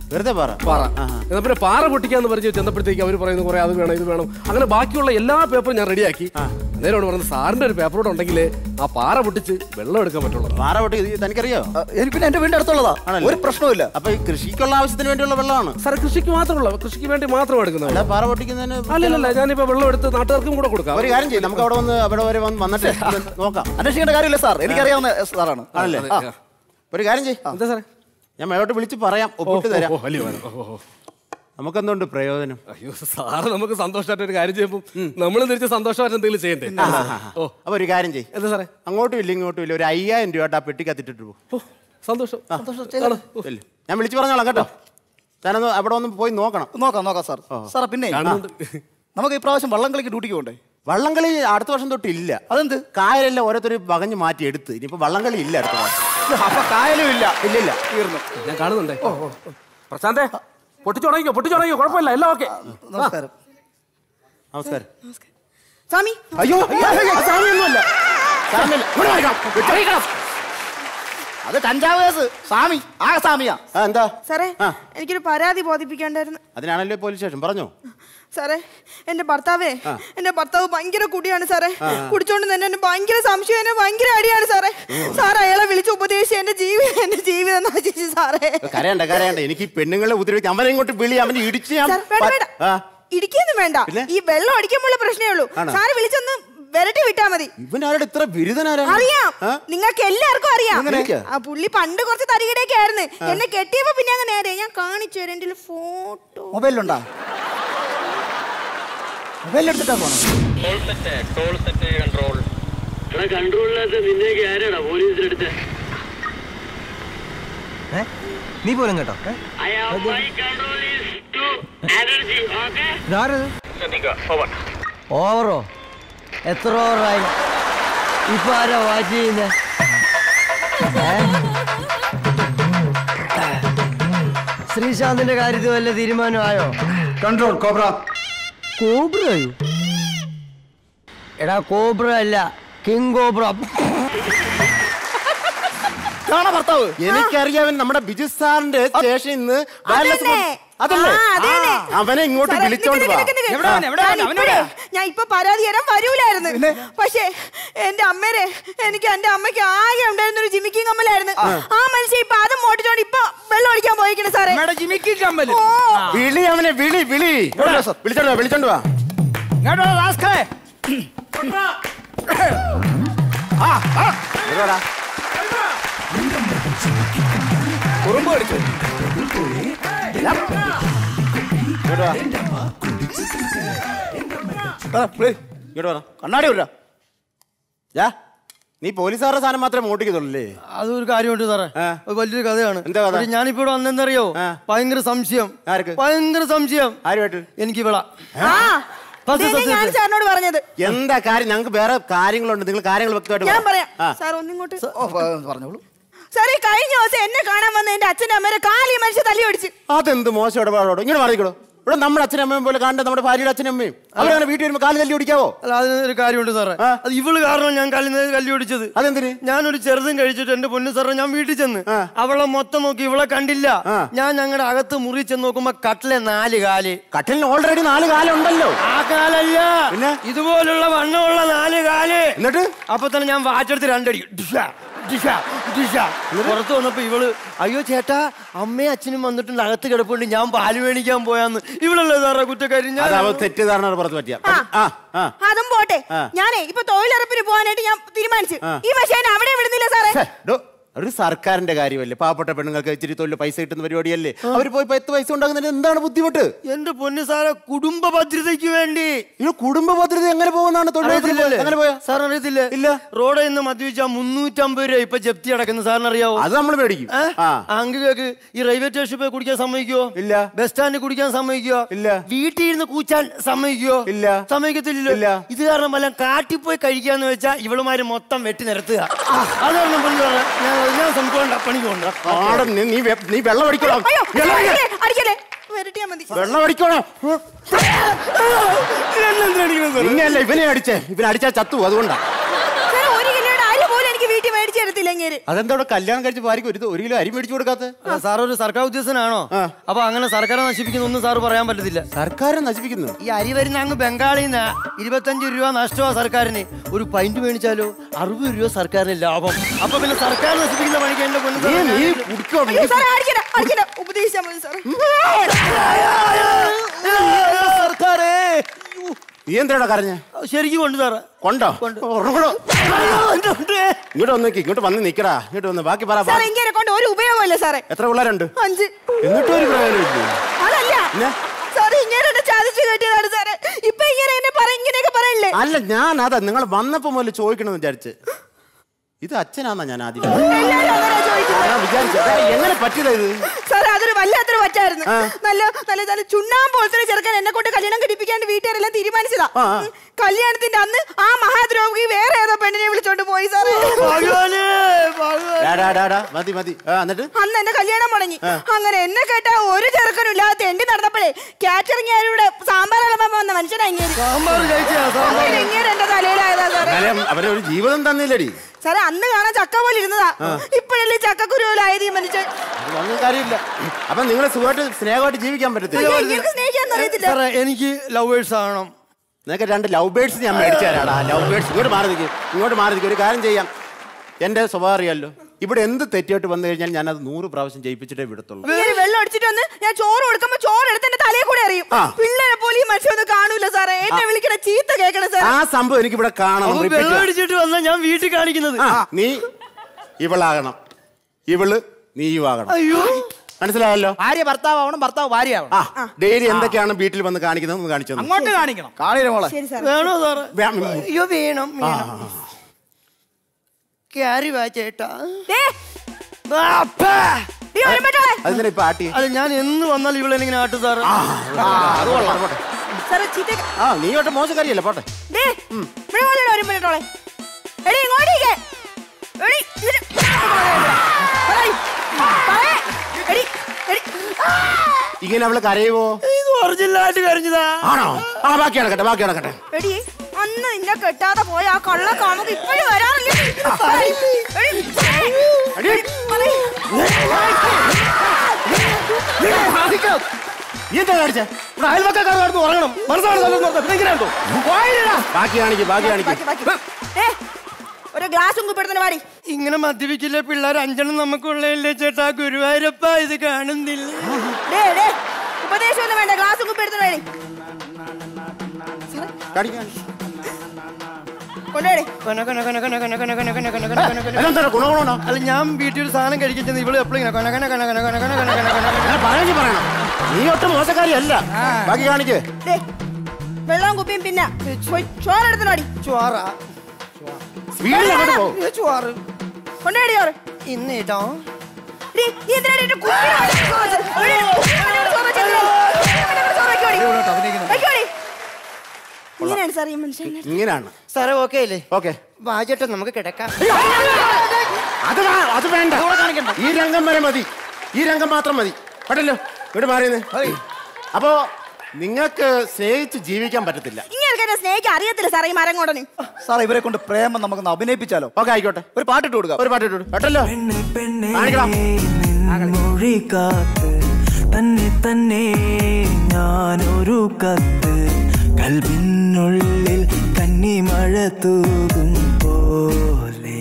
വെറുതെ പറ പാറ എന്നാ പിന്നെ പാറ പൊട്ടിക്കാന്ന് പറഞ്ഞ് ചെന്നപ്പോഴത്തേക്ക് അവർ പറയുന്നു കുറെ അത് വേണം ഇത് വേണം അങ്ങനെ ബാക്കിയുള്ള എല്ലാ പേപ്പറും ഞാൻ റെഡിയാക്കി നേരോട് പറഞ്ഞത് സാറിന്റെ ഒരു പേപ്പറോട് ഉണ്ടെങ്കിൽ ആ പാറ പൊട്ടിച്ച് വെള്ളം എടുക്കാൻ പറ്റുള്ളൂ പാറ പൊട്ടി ഇത് തനിക്കറിയോ എനിക്ക് പിന്നെ എന്റെ വീടിന്റെ അടുത്തുള്ളതാ ആണല്ലേ? ഒരു പ്രശ്നവുമില്ല അപ്പൊ ഈ കൃഷിക്കുള്ള ആവശ്യത്തിന് വേണ്ടിയുള്ള വെള്ളമാണ് സാർ കൃഷിക്ക് മാത്രമുള്ള കൃഷിക്ക് വേണ്ടി മാത്രം എടുക്കുന്നത് അല്ല പാറ പൊട്ടിക്കുന്നതിന് അല്ലല്ല ഞാനിപ്പോ വെള്ളം എടുത്ത് നാട്ടുകാർക്കും കൂടെ കൊടുക്കാം ഒരു കാര്യം ചെയ്യും നമുക്ക് അവിടെ വന്ന് അവിടെ വരെ വന്ന് വന്നിട്ട് ഇത് നോക്കാം അന്വേഷിക്കേണ്ട കാര്യമില്ല സാർ എനിക്കറിയാവുന്ന സാറാണ് ആണല്ലേ ആ. ഒരു കാര്യം ചെയ്യും എന്താ സാറേ ഞാൻ മേലോട്ട് വിളിച്ച് പറയാം ഒപ്പിട്ട് തരാം ഓ, വലിയ ഉപകാരം. ഓ, ഓ, ഓ. നമുക്കെന്തുണ്ട് പ്രയോജനം അയ്യോ സാറ് നമുക്ക് സന്തോഷമായിട്ട് ഒരു കാര്യം ചെയ്യുമ്പോൾ നമ്മൾ തിരിച്ച് സന്തോഷമായിട്ട് എന്തെങ്കിലും ചെയ്യണ്ടേ ഓ അപ്പൊ ഒരു കാര്യം ചെയ്യും എന്താ സാറേ അങ്ങോട്ടും ഇല്ല ഇങ്ങോട്ടും ഇല്ല ഒരു അയ്യായിരം രൂപ ആ പെട്ടി കത്തിട്ടിട്ട് പോകും ഓ സന്തോഷം ആണ്. ഇല്ല. ഞാൻ വിളിച്ചു പറഞ്ഞോളാം കേട്ടോ ഞാനൊന്ന് അവിടെ ഒന്ന് പോയി നോക്കണം നോക്കാം നോക്കാം സാർ സാറേ പിന്നെ കാണുന്നുണ്ട് നമുക്ക് ഇപ്രാവശ്യം വള്ളം കളിക്ക് ഡ്യൂട്ടിക്ക് പോകണ്ടേ വള്ളംകളി അടുത്ത വർഷം തൊട്ട് ഇല്ല അതെന്ത് കായലെല്ലാം ഓരോരുത്തർ പകഞ്ഞ് മാറ്റി എടുത്ത് ഇനിയിപ്പോ വള്ളംകളി ഇല്ല അടുത്ത വർഷം അപ്പൊ കായലും ഇല്ല ഇല്ലില്ല തീർന്നു ഞാൻ കാണുന്നുണ്ടേ പ്രശാന്തേ പൊട്ടിച്ചു തുടങ്ങിക്കോ പൊട്ടിച്ചു തുടങ്ങിക്കോ കുഴപ്പമില്ല എല്ലാം ഓക്കെ നമസ്കാരം നമസ്കാരം സ്വാമി അയ്യോ അയ്യോ, അയ്യോ, സ്വാമിയൊന്നുമല്ല സ്വാമിയല്ല. ഇവിടെ വായിക്കണം. വിട്ടേക്കണം. അത് കഞ്ചാവ് കേസ് സ്വാമി ആ സ്വാമിയാ ആ എന്താ സാറേ ആ. എനിക്കൊരു പരാതി ബോധിപ്പിക്കേണ്ടായിരുന്നു അതിനാണല്ലോ പോലീസ് സ്റ്റേഷൻ പറഞ്ഞോ സാറേ എന്റെ ഭർത്താവേ എന്റെ ഭർത്താവ് ഭയങ്കര കുടിയാണ് സാറേ കുടിച്ചോണ്ട് തന്നെ എന്നെ ഭയങ്കര സംശയം എന്നെ ഭയങ്കര അടിയാണ് സാറേ സാർ അയാളെ വിളിച്ച് ഉപദേശിച്ച് എന്റെ ജീവിതം എന്റെ ജീവിതം നശിച്ചു സാറേ കരയണ്ട കരയണ്ട എനിക്ക് ഈ പെണ്ണുങ്ങളെ ഉപദ്രവിക്കും അവനെ ഇങ്ങോട്ട് വിളി അവനെ ഇടിച്ച് ഞാൻ സാർ, വേണ്ട, വേണ്ട. ആ, ഇടിക്കൊന്നും വേണ്ട പിന്നെ? ഈ വെള്ളം അടിക്കുമ്പോഴുള്ള പ്രശ്നമേ ഉള്ളൂ ആണോ? സാറ് വിളിച്ചൊന്ന് വിരട്ടി വിട്ടാ മതി ഇവനാരുടെ ഇത്ര ബിരുദനാരാണ് അറിയാം നിങ്ങൾക്ക് എല്ലാവർക്കും അറിയാം എങ്ങനെയൊക്കെയാ? ആ പുള്ളി പണ്ട് കുറച്ച് തരികിടയൊക്കെ ആയിരുന്നു എന്നെ കെട്ടിയപ്പോ പിന്നെ അങ്ങ് നേരെ ഞാൻ കാണിച്ചു തരാം എന്റെ ഫോട്ടോ മൊബൈലിലുണ്ടാ മൊബൈലിൽ എടുത്തിട്ടാ പോണം നീ പോലും കേട്ടോ ഓവറോ എത്ര ഓവറായി ഇപ്പൊ ആരാ വാച്ച് ചെയ്യുന്നേ ശ്രീശാന്തിന്റെ കാര്യത്തിൽ വല്ല തീരുമാനമായോ കൺട്രോൾ കോബ്ര കോബ്രയോ എടാ കോബ്ര അല്ല കിങ് കോബ്ര കാണാ ഭർത്താവ് എനിക്കറിയാവൻ നമ്മുടെ ബിജു സാറിന്റെ സ്റ്റേഷനിൽ നിന്ന് ആരെല്ലാം അതന്നെ. സുഖം- അതല്ലേ ആ, അതന്നെ. ആ, അവനെ ഇങ്ങോട്ട് സാറേ, വിളിച്ചോണ്ട് നിക്ക് വാ നിക്ക് നിക്ക് നിക്ക്. എവിടെ അവൻ? എവിടെ അവൻ? ഞാൻ അവനെവിടെയാ? ഇപ്പഴേ- ഞാൻ ഇപ്പൊ പരാതി തരാൻ വരൂലായിരുന്നു പക്ഷേ എന്റെ അമ്മേരെ എനിക്ക് എന്റെ അമ്മയ്ക്ക് ആകെ ഉണ്ടായിരുന്ന ഒരു ജിമിക്കി കമ്മലായിരുന്നു ആ മനുഷ്യൻ ഇപ്പൊ അത് മോട്ടിച്ചോണ്ട് ഇപ്പൊ വെള്ളം ഒഴിക്കാൻ പോയിക്കണേ സാറേ അമ്മയുടെ ജിമിക്കി കമ്മല് ഓ വിളി അവനെ വിളി വിളി വിളിച്ചോണ്ട് വാ വിളിച്ചോണ്ട് വാ ഇങ്ങോട്ട് വാ, റാസ്കലേ. ഇങ്ങോട്ടാ. കുറുമ്പ് അടിച്ചു ഇങ്ങോട്ട് വാ. ഇങ്ങോട്ട് വാ കണ്ണാടി വിടാ യാ നീ പോലീസുകാരുടെ സാധനം മാത്രമേ മോട്ടിക്കത്തുള്ളൂ അതൊരു കാര്യമുണ്ട് സാറേ ആ. അത് വലിയൊരു കഥയാണ് എന്താ കഥ? പക്ഷേ ഞാനിപ്പോ ഇവിടെ വന്നെന്നറിയോ ആ. ഭയങ്കര സംശയം ആർക്ക്? ഭയങ്കര സംശയം ആരുമായിട്ട് എനിക്ക് ഇവിടെ ആ സത്യം, ഇതന്നെ ഞാൻ സത്യം. സാറിനോട് പറഞ്ഞത് എന്താ കാര്യം ഞങ്ങൾക്ക് വേറെ കാര്യങ്ങളുണ്ട് നിങ്ങൾ കാര്യങ്ങൾ വ്യക്തമായിട്ട് ഞാൻ പറ. പറയാം ആ. സാർ ഒന്നിങ്ങോട്ട് ഓ, പ- പറഞ്ഞോളൂ സാറേ കഴിഞ്ഞ ദിവസം എന്നെ കാണാൻ വന്ന എന്റെ അച്ഛൻ്റെ അമ്മേരെ കാലി മനുഷ്യ തല്ലി ഓടിച്ച് അതെന്ത് മോശം ഇടപാടോടോ ഇങ്ങനെ മാറിക്കോളൂ ഇവിടെ നമ്മുടെ അച്ഛനും അമ്മയും പോലെ കാണേണ്ട നമ്മുടെ ഭാര്യയുടെ അച്ഛനും അമ്മയും അവരങ്ങനെ വീട്ടിൽ വരുമ്പോൾ കാല് തല്ലി ഓടിക്കാവോ അല്ല അതിന് ഒരു കാര്യമുണ്ട് സാറേ ആ. അത് ഇവള് കാരണം ഞാൻ കല്ലിന് കല്ലി ഓടിച്ചത് അതെന്തിന് ഞാനൊരു ചെറുതും കഴിച്ചിട്ട് എന്റെ പൊന്നു സാറേ ഞാൻ വീട്ടിൽ ചെന്ന് അവളെ മൊത്തം നോക്കി ഇവളെ കണ്ടില്ല ഞാൻ ഞങ്ങളുടെ അകത്ത് മുറി ചെന്ന് നോക്കുമ്പോ കട്ടിലെ നാല് കാല് കട്ടിലിന് ഓൾറെഡി നാല് കാലം ഉണ്ടല്ലോ ആ കാലല്ല പിന്നെ? ഇതുപോലുള്ള വണ്ണമുള്ള നാല് കാല് എന്നിട്ട് അപ്പൊ തന്നെ ഞാൻ വാച്ചെടുത്ത് രണ്ടടി ഡിഷ, ഡിഷ, ഡിഷ. പുറത്ത് വന്നപ്പോ ഇവള് അയ്യോ ചേട്ടാ അമ്മയും അച്ഛനും വന്നിട്ടുണ്ട് അകത്ത് കിടപ്പുണ്ട് ഞാൻ പാല് മേടിക്കാൻ പോയാന്ന് ഇവളല്ലേ സാറേ കുറ്റക്കാരി ഞാൻ അത് അവ തെറ്റിദ്ധാരണ പുറത്ത് പറ്റിയ ആ ആ അതും പോട്ടെ ഞാനേ ഇപ്പൊ തൊഴിലുറപ്പിന് പോകാനായിട്ട് ഞാൻ തീരുമാനിച്ചു ഈ മനുഷ്യനെ അവിടെ വിടുന്നില്ല സാറേ ഛെ, ഡോ, ഒരു സർക്കാരിന്റെ കാര്യമല്ലേ പാവപ്പെട്ട പെണ്ണുങ്ങൾക്ക് ഇച്ചിരി തൊഴിൽ പൈസ കിട്ടുന്ന പരിപാടിയല്ലേ അവർ പോയി പത്ത് പൈസ ഉണ്ടാക്കുന്നതിന് എന്താണ് ബുദ്ധിമുട്ട് എന്റെ പൊന്നു സാറേ കുടുംബ ഭദ്രതയ്ക്ക് വേണ്ടി ഈ കുടുംബ ഭദ്രത എങ്ങനെ പോകുന്നതാണ് അറിയത്തില്ലല്ലേ? അങ്ങനെ പോയാ സാർ അറിയത്തില്ലേ ഇല്ല. റോഡിൽ നിന്ന് മദ്യപിച്ചാൽ മുന്നൂറ്റമ്പത് രൂപ ഇപ്പൊ ജപ്തി അടക്കുന്ന സാറിന് അറിയാവോ അത് നമ്മൾ മേടിക്കും ഏ? ആ അങ്കിലേക്ക് ഈ റെയിൽവേ സ്റ്റേഷനിൽ പോയി കുടിക്കാൻ സമ്മതിക്കോ ഇല്ല. ബസ് സ്റ്റാൻഡിൽ കുടിക്കാൻ സമ്മതിക്കോ ഇല്ല. വീട്ടിൽ ഇരുന്ന് കൂച്ചാൻ സമ്മതിക്കോ ഇല്ല. സമ്മതിക്കത്തില്ലല്ലോ ഇല്ല. ഇത് കാരണം വല്ല കാട്ടിൽ പോയി കഴിക്കാന്ന് വെച്ചാൽ ഇവളുമാര് മൊത്തം വെട്ടി നിരത്തുക അതാണ് പൊന്നു സാറേ ഞാൻ ഞാൻ സംഭവം പണിക്ക് കൊണ്ട ആടെ നീ- നീ വെ- നീ വെള്ളം അടിക്കണം അയ്യോ വെള്ളം അടിക്കണം. അടിക്കല്ലേ, അടിക്കല്ലേ വരട്ടിയാ മതി വെള്ളം അടിക്കണം നിന്നെയല്ല ഇവനെ അടിച്ചേ ഇവനെ അടിച്ചാൽ ചത്തു അതുകൊണ്ടാ സാറേ ഒരു കിലോയുടെ അരി പോലും എനിക്ക് വീട്ടിൽ മേടിച്ചു തരത്തില്ല സമ്മതിക്കില്ല ഇങ്ങേര് അതെന്താ ഇവിടെ കല്യാണം കഴിച്ച് ഭാര്യക്ക് ഒരു ഒരു കിലോ അരി മേടിച്ചു കൊടുക്കാത്ത സാർ ഒരു സർക്കാർ ഉദ്യോഗസ്ഥനാണോ അപ്പൊ അങ്ങനെ സർക്കാരെ നശിപ്പിക്കുന്ന ഒന്നും സാർ പറയാൻ പറ്റത്തില്ല സർക്കാരെ നശിപ്പിക്കുന്നു ഈ അരി വരുന്ന അങ്ങ് ബംഗാളിൽ നിന്ന് ഇരുപത്തഞ്ച് രൂപ നഷ്ടമാ സർക്കാരിന് ഒരു പൈന്റ് മേടിച്ചാലോ അറുപത് രൂപ സർക്കാരിന് ലാഭം അപ്പൊ പിന്നെ സർക്കാർ നശിപ്പിക്കുന്ന പണിക്ക് എന്റെ പൊന്നു സാറേ നീ ഞാൻ- കുടിക്കോ അയ്യോ സാറേ അടിക്കണ്ട അടിക്കണ്ട ഉപദേശിച്ചാൽ മതി സാറേ സർക്കാരേ നീ എന്താടാ കരഞ്ഞ ശരിക്കും കൊണ്ട് സാറേ കൊണ്ടോ കൊണ്ട്. ഉറങ്ങടോ. അയ്യോ, ഉണ്ട്, ഉണ്ട്. ഇങ്ങോട്ട് വന്ന് നിക്ക്, ഇങ്ങോട്ട് വന്ന് നിക്കടാ ഇങ്ങോട്ട് വന്ന് ബാക്കി പറ സാറേ ഇങ്ങനെ കൊണ്ട് ഒരു ഉപയോഗമല്ലേ സാറേ എത്ര പിള്ളേരുണ്ട് അഞ്ച് എന്നിട്ടും ഒരു പ്രയോജനമില്ലേ അതല്ല പിന്നെ? സാറേ ഇങ്ങനെ എന്നെ ചാദിച്ചു കെട്ടിയതാണ് സാറേ ഇപ്പൊ ഇങ്ങനെ എന്നെ പറ ഇങ്ങനെയൊക്കെ പറയല്ലേ അല്ല ഞാൻ അതാ നിങ്ങൾ വന്നപ്പോ മുതൽ ചോദിക്കണമെന്ന് വിചാരിച്ച് ഇത് അച്ഛനാന്നാ ഞാൻ ആദ്യം എല്ലാരും അങ്ങനെ ചോദിക്കുന്നത് ഞാൻ വിചാരിച്ചു അതാ, എങ്ങനെ പറ്റിയതാ ഇത് സാറേ അതൊരു വല്ലാത്തൊരു പറ്റായിരുന്നു നല്ല നല്ല നല്ല ചുണ്ണാമ്പ് പോലത്തെ ഒരു ചെറുക്കൻ എന്നെ കൊണ്ട് കല്യാണം കഴിപ്പിക്കാണ്ട് വീട്ടുകാരെല്ലാം തീരുമാനിച്ചതാ ഉം. കല്യാണത്തിന്റെ അന്ന് ആ മഹാദ്രോഹി വേറെ ഏതോ പെണ്ണിനെ വിളിച്ചോണ്ട് പോയി സാറേ ഭഗവാനേ, ഭഗവാനേ. ഡാ, ഡാ, ഡാ, ഡാ, മതി മതി ആ, എന്നിട്ട് അന്ന് എന്റെ കല്യാണം മുടങ്ങി അങ്ങനെ എന്നെ കേട്ട ഒരു ചെറുക്കനും ഇല്ലാത്ത എന്റെ നടന്നപ്പോഴേ കാറ്ററിംഗ് ആരുടെ സാമ്പാർ ഇളമ്പാൻ വന്ന മനുഷ്യനാ ഇങ്ങനെ സാമ്പാർ കഴിച്ചാ സാമ്പാർ ഇങ്ങനെ എന്റെ തലയിലായതാ സാറേ എന്നാലും അവരെ ഒരു ജീവിതം തന്നില്ലടി സാറേ അന്ന് കാണാൻ ചക്ക പോലെ ഇരുന്നതാ ഇപ്പോഴല്ലേ ചക്കക്കുരുവിലായത് ഈ മനുഷ്യൻ അത് ഒന്നും കാര്യമില്ല അപ്പൊ നിങ്ങൾ സുഖമായിട്ട് സ്നേഹമായിട്ട് ജീവിക്കാൻ പറ്റത്തില്ല അയ്യോ, ഇങ്ങനെ സ്നേഹിക്കാൻ അറിയത്തില്ല സാറേ എനിക്ക് ലവേഴ്സ് ആവണം നിനക്ക് രണ്ട് ലവ് ബേഡ്സ് ഞാൻ മേടിച്ചു തരാടാ ലവ് ബേഡ്സ് ഇങ്ങോട്ട് മാറി നിൽക്കും ഇങ്ങോട്ട് മാറി നിൽക്കും ഒരു കാര്യം ചെയ്യാം എന്റെ സ്വഭാവം അറിയാലോ ഇവിടെ എന്ത് തെറ്റായിട്ട് വന്നു കഴിഞ്ഞാൽ ഞാൻ അത് നൂറ് പ്രാവശ്യം ജയിപ്പിച്ചിട്ടേ വിടത്തുള്ളൂ ഇങ്ങനെ വെള്ളം അടിച്ചിട്ട് വന്ന് ഞാൻ ചോറ് കൊടുക്കുമ്പോ ചോറ് എടുത്ത് എന്റെ തലയെ കൂടെ അറിയും ആ. പിള്ളേരെ പോലെ ഈ മനുഷ്യനൊന്നും കാണൂല സാറേ എന്നെ വിളിക്കണ ചീത്ത കേൾക്കണ സാറേ ആ സംഭവം എനിക്ക് ഇവിടെ കാണണം അപ്പൊ repeat വെള്ളം ചെയ്യാം. അടിച്ചിട്ട് വന്നാ ഞാൻ വീട്ടിൽ കാണിക്കുന്നത് ആ, നീ ഇവളാകണം ഇവള് നീയും ആകണം അയ്യോ മനസ്സിലായല്ലോ ഭാര്യ ഭർത്താവ് ആവണം ഭർത്താവ് ഭാര്യ ആവണം ആ ഡെയിലി എന്തൊക്കെയാണ് വീട്ടിൽ വന്ന് കാണിക്കുന്നത് ഒന്ന് കാണിച്ചു തന്നു. അങ്ങോട്ട് കാണിക്കണം കാണില്ല മോളെ ശരി സാറേ വേണോ സാറേ വേ- അയ്യോ വേണം വേണം ക്യാരി വാ ചേട്ടാ ദേ, അപ്പാ. ഈ ഒരുമിട്ടോളെ. അതിനെ ഇപ്പൊ ആട്ടി അത് ഞാൻ എന്ന് വന്നാൽ ഇവിടെ ഇങ്ങനെ ആട്ടു സാറ് അത് കൊള്ളാം പോട്ടെ സാറേ ചീത്ത ആ നീ ഒട്ട് മോശക്കാരിയല്ല പോട്ടെ ദേ, ഇവിടെ പോലെ ഒരു മിനിറ്റോളെ എടി ഇങ്ങോട്ടേക്ക് എടി ഇതിന് പറയ്. പറയ്. എടി എടി ആ! ഇങ്ങനെ അവള് കരയുവോ ഇത് ഒറിജിനലായിട്ട് കരഞ്ഞതാ ആണോ ആ ബാക്കി നടക്കട്ടെ ബാക്കി നടക്കട്ടെ എടി അന്ന് നിന്നെ കെട്ടാതെ പോയ ആ കള്ള കാമുക ഇപ്പോഴും വരാറില്ലേ പറയ്. എടി, പറയ്. എടി, പറയ്. നീ എന്താ കാണിച്ചേ ഇവിടെ അയൽവക്കക്കാർ കിടന്ന് ഉറങ്ങണം മനസ്സിലാണ് ഇങ്ങനെയുണ്ടോ ബാക്കി കാണിക്ക് ബാക്കി കാണിക്ക് ബാക്കി, ബാക്കി. ദേ, ഒരു ഗ്ലാസും കുപ്പിടുത്തിന് പാടി ഇങ്ങനെ മദ്യപിക്കില്ല പിള്ളേർ അഞ്ചെണ്ണം നമുക്കുള്ളതല്ലേ ചേട്ടാ ഗുരുവായൂരപ്പ ഇത് കാണുന്നില്ല ഡേ ഡേ ഉപദേശമൊന്നും വേണ്ട ഗ്ലാസും കുപ്പിടുത്തിന് വേണ്ടി കാണിക്ക്, കാണിക്ക്. കൊണ്ടുപോയി കൊന, കൊന, കൊന, കൊന, കൊന, കൊന, കൊന, കൊന, കൊന, കൊന, കൊന. അതെന്താ ഗുണഗുണോ അല്ല ഞാൻ വീട്ടിൽ ഒരു സാധനം കഴിക്കുന്നത് ഇവള് എപ്പോഴും ഇങ്ങനെ കൊന, കൊന, കൊന, കൊന, കൊന, കൊന, കൊന, കൊന, കൊന, കൊന. പറയണി പറയണം നീ ഒട്ടും മോശക്കാരിയല്ല ബാക്കി കാണിക്ക് ദേ വെള്ളവും കുപ്പിയും പിന്നെ പോയി ചോറെടുത്തിന് പാടി ചോറ വീട്ടിൽ അങ്ങോട്ട് പോകും ഇത് ചോറ് കൊണ്ടുപോയി ചോറ് ഇന്ന് ഇട്ടോ ഡേ, നീ എന്തിനാടി എന്റെ കുപ്പിയിൽ വാടി ചോറ് വെച്ചത്? എടി, കുപ്പിയിൽ ചോറ് വെച്ചത് എന്തിനാ? കുപ്പിയിൽ ചോറ് വെക്കുവാടി. വെക്കുവാടി. ഇങ്ങനെയാണ് സാർ ഈ മനുഷ്യൻ ഇങ്ങനെയാണ് സാറേ ഓക്കെ അല്ലേ ഓക്കെ വാചേട്ടൻ നമുക്ക് കിടക്കാം അത് വാ- അത് വേണ്ട ഈ രംഗം വരെ മതി ഈ രംഗം മാത്രം മതി കേട്ടല്ലോ ഇവിടെ മാറിയെന്ന് അപ്പോ നിങ്ങൾക്ക് സ്നേഹിച്ച് ജീവിക്കാൻ പറ്റത്തില്ല ഇങ്ങനെ എന്നെ സ്നേഹിക്കാൻ അറിയത്തില്ല സാറേ ഈ മരം കൊണ്ടന് സാറേ ഇവരെ കൊണ്ട് പ്രേമം നമുക്കൊന്ന് അഭിനയിപ്പിച്ചാലോ ഓക്കെ ആയിക്കോട്ടെ ഒരു പാട്ടിട്ട് കൊടുക്കാം ഒരു പാട്ട് ഇട്ടു കേട്ടല്ലോ കാണിക്കണം മൊഴി കാത്ത് തന്നെ തന്നെ ഞാനൊരു കത്ത് കൽവിനുള്ളിൽ കന്നിമഴ തൂകും പോലെ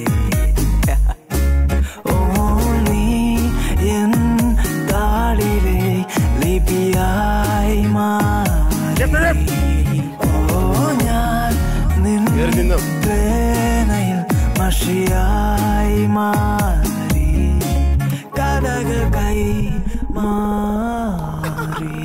ഓ നീ എൻ താളിലെ ലിപിയായി മാറി ഓ ഞാൻ നിൻ കേറി നിന്നു വേനയിൽ മഷിയായി മാറി കഥകൾ കൈ മാറി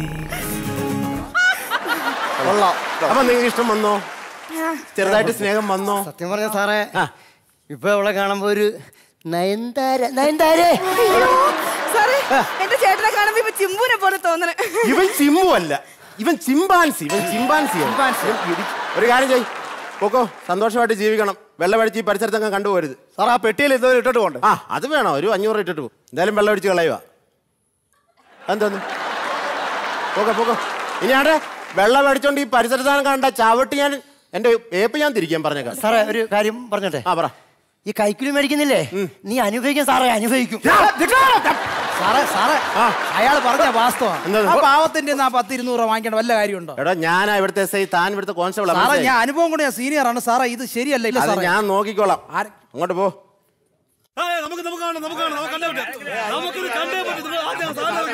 കൊള്ളാം അപ്പൊ നിങ്ങൾക്ക് ഇഷ്ടം വന്നോ ചെറുതായിട്ട് സ്നേഹം വന്നോ സത്യം പറഞ്ഞ സാറേ ഇപ്പൊ അവളെ കാണുമ്പോ ഒരു നയൻതാര നയൻതാരേ അയ്യോ, സാറേ എന്റെ ചേട്ടനെ കാണുമ്പോ ഇപ്പൊ ചിമ്പൂനെ പോലെ തോന്നണേ ഇവൻ ചിമ്പു അല്ല ഇവൻ ചിമ്പാൻസി ഇവൻ ചിമ്പാൻസി ഒരു കാര്യം ചെയ് പോക്കോ സന്തോഷമായിട്ട് ജീവിക്കണം വെള്ളം അടിച്ച് ഈ പരിസരത്തൊക്കെ കണ്ടുപോരുത് സാർ ആ പെട്ടിയിൽ ഇതുവരെ ഇട്ടിട്ട് പോണ്ട് ആ അത് വേണം ഒരു അഞ്ഞൂറ് ഇട്ടിട്ട് പോകും എന്തായാലും വെള്ളം അടിച്ച് കളയുക എന്തോന്നു പോക്കോ പോക്കോ ഇനി ആടെ വെള്ളം അടിച്ചോണ്ട് ഈ പരിസരത്താണ് കണ്ട ചവിട്ടി ഞാൻ എന്റെ ഏപ്പ് ഞാൻ തിരിക്കാൻ പറഞ്ഞേക്കാം സാറേ ഒരു കാര്യം പറഞ്ഞോട്ടെ ആ പറ ഈ കൈക്കുലി മേടിക്കുന്നില്ലേ നീ അനുഭവിക്കും സാറേ അനുഭവിക്കും സാറേ സാറേ അയാൾ പറഞ്ഞ വാസ്തവമാണ് ആ പാവത്തിന്റെ ആ പത്ത് ഇരുന്നൂറ് രൂപ വാങ്ങിക്കേണ്ട വല്ല കാര്യമുണ്ടോ എടാ ഞാനാ ഇവിടുത്തെ എസ് ഐ താൻ ഇവിടുത്തെ കോൺസ്റ്റബിൾ സാറേ ഞാൻ അനുഭവം കൊണ്ട് ഞാൻ സീനിയർ ആണ് സാറേ ഇത് ശരിയല്ല ഇല്ല അത് സാറേ ഞാൻ നോക്കിക്കോളാം അങ്ങോട്ട് പോ നമുക്ക് നമുക്ക് കാണാം നമുക്ക് കാണാം നമുക്ക് കണ്ടേ പറ്റും നമുക്കിത് കണ്ടേ പറ്റും നിങ്ങൾ ആദ്യം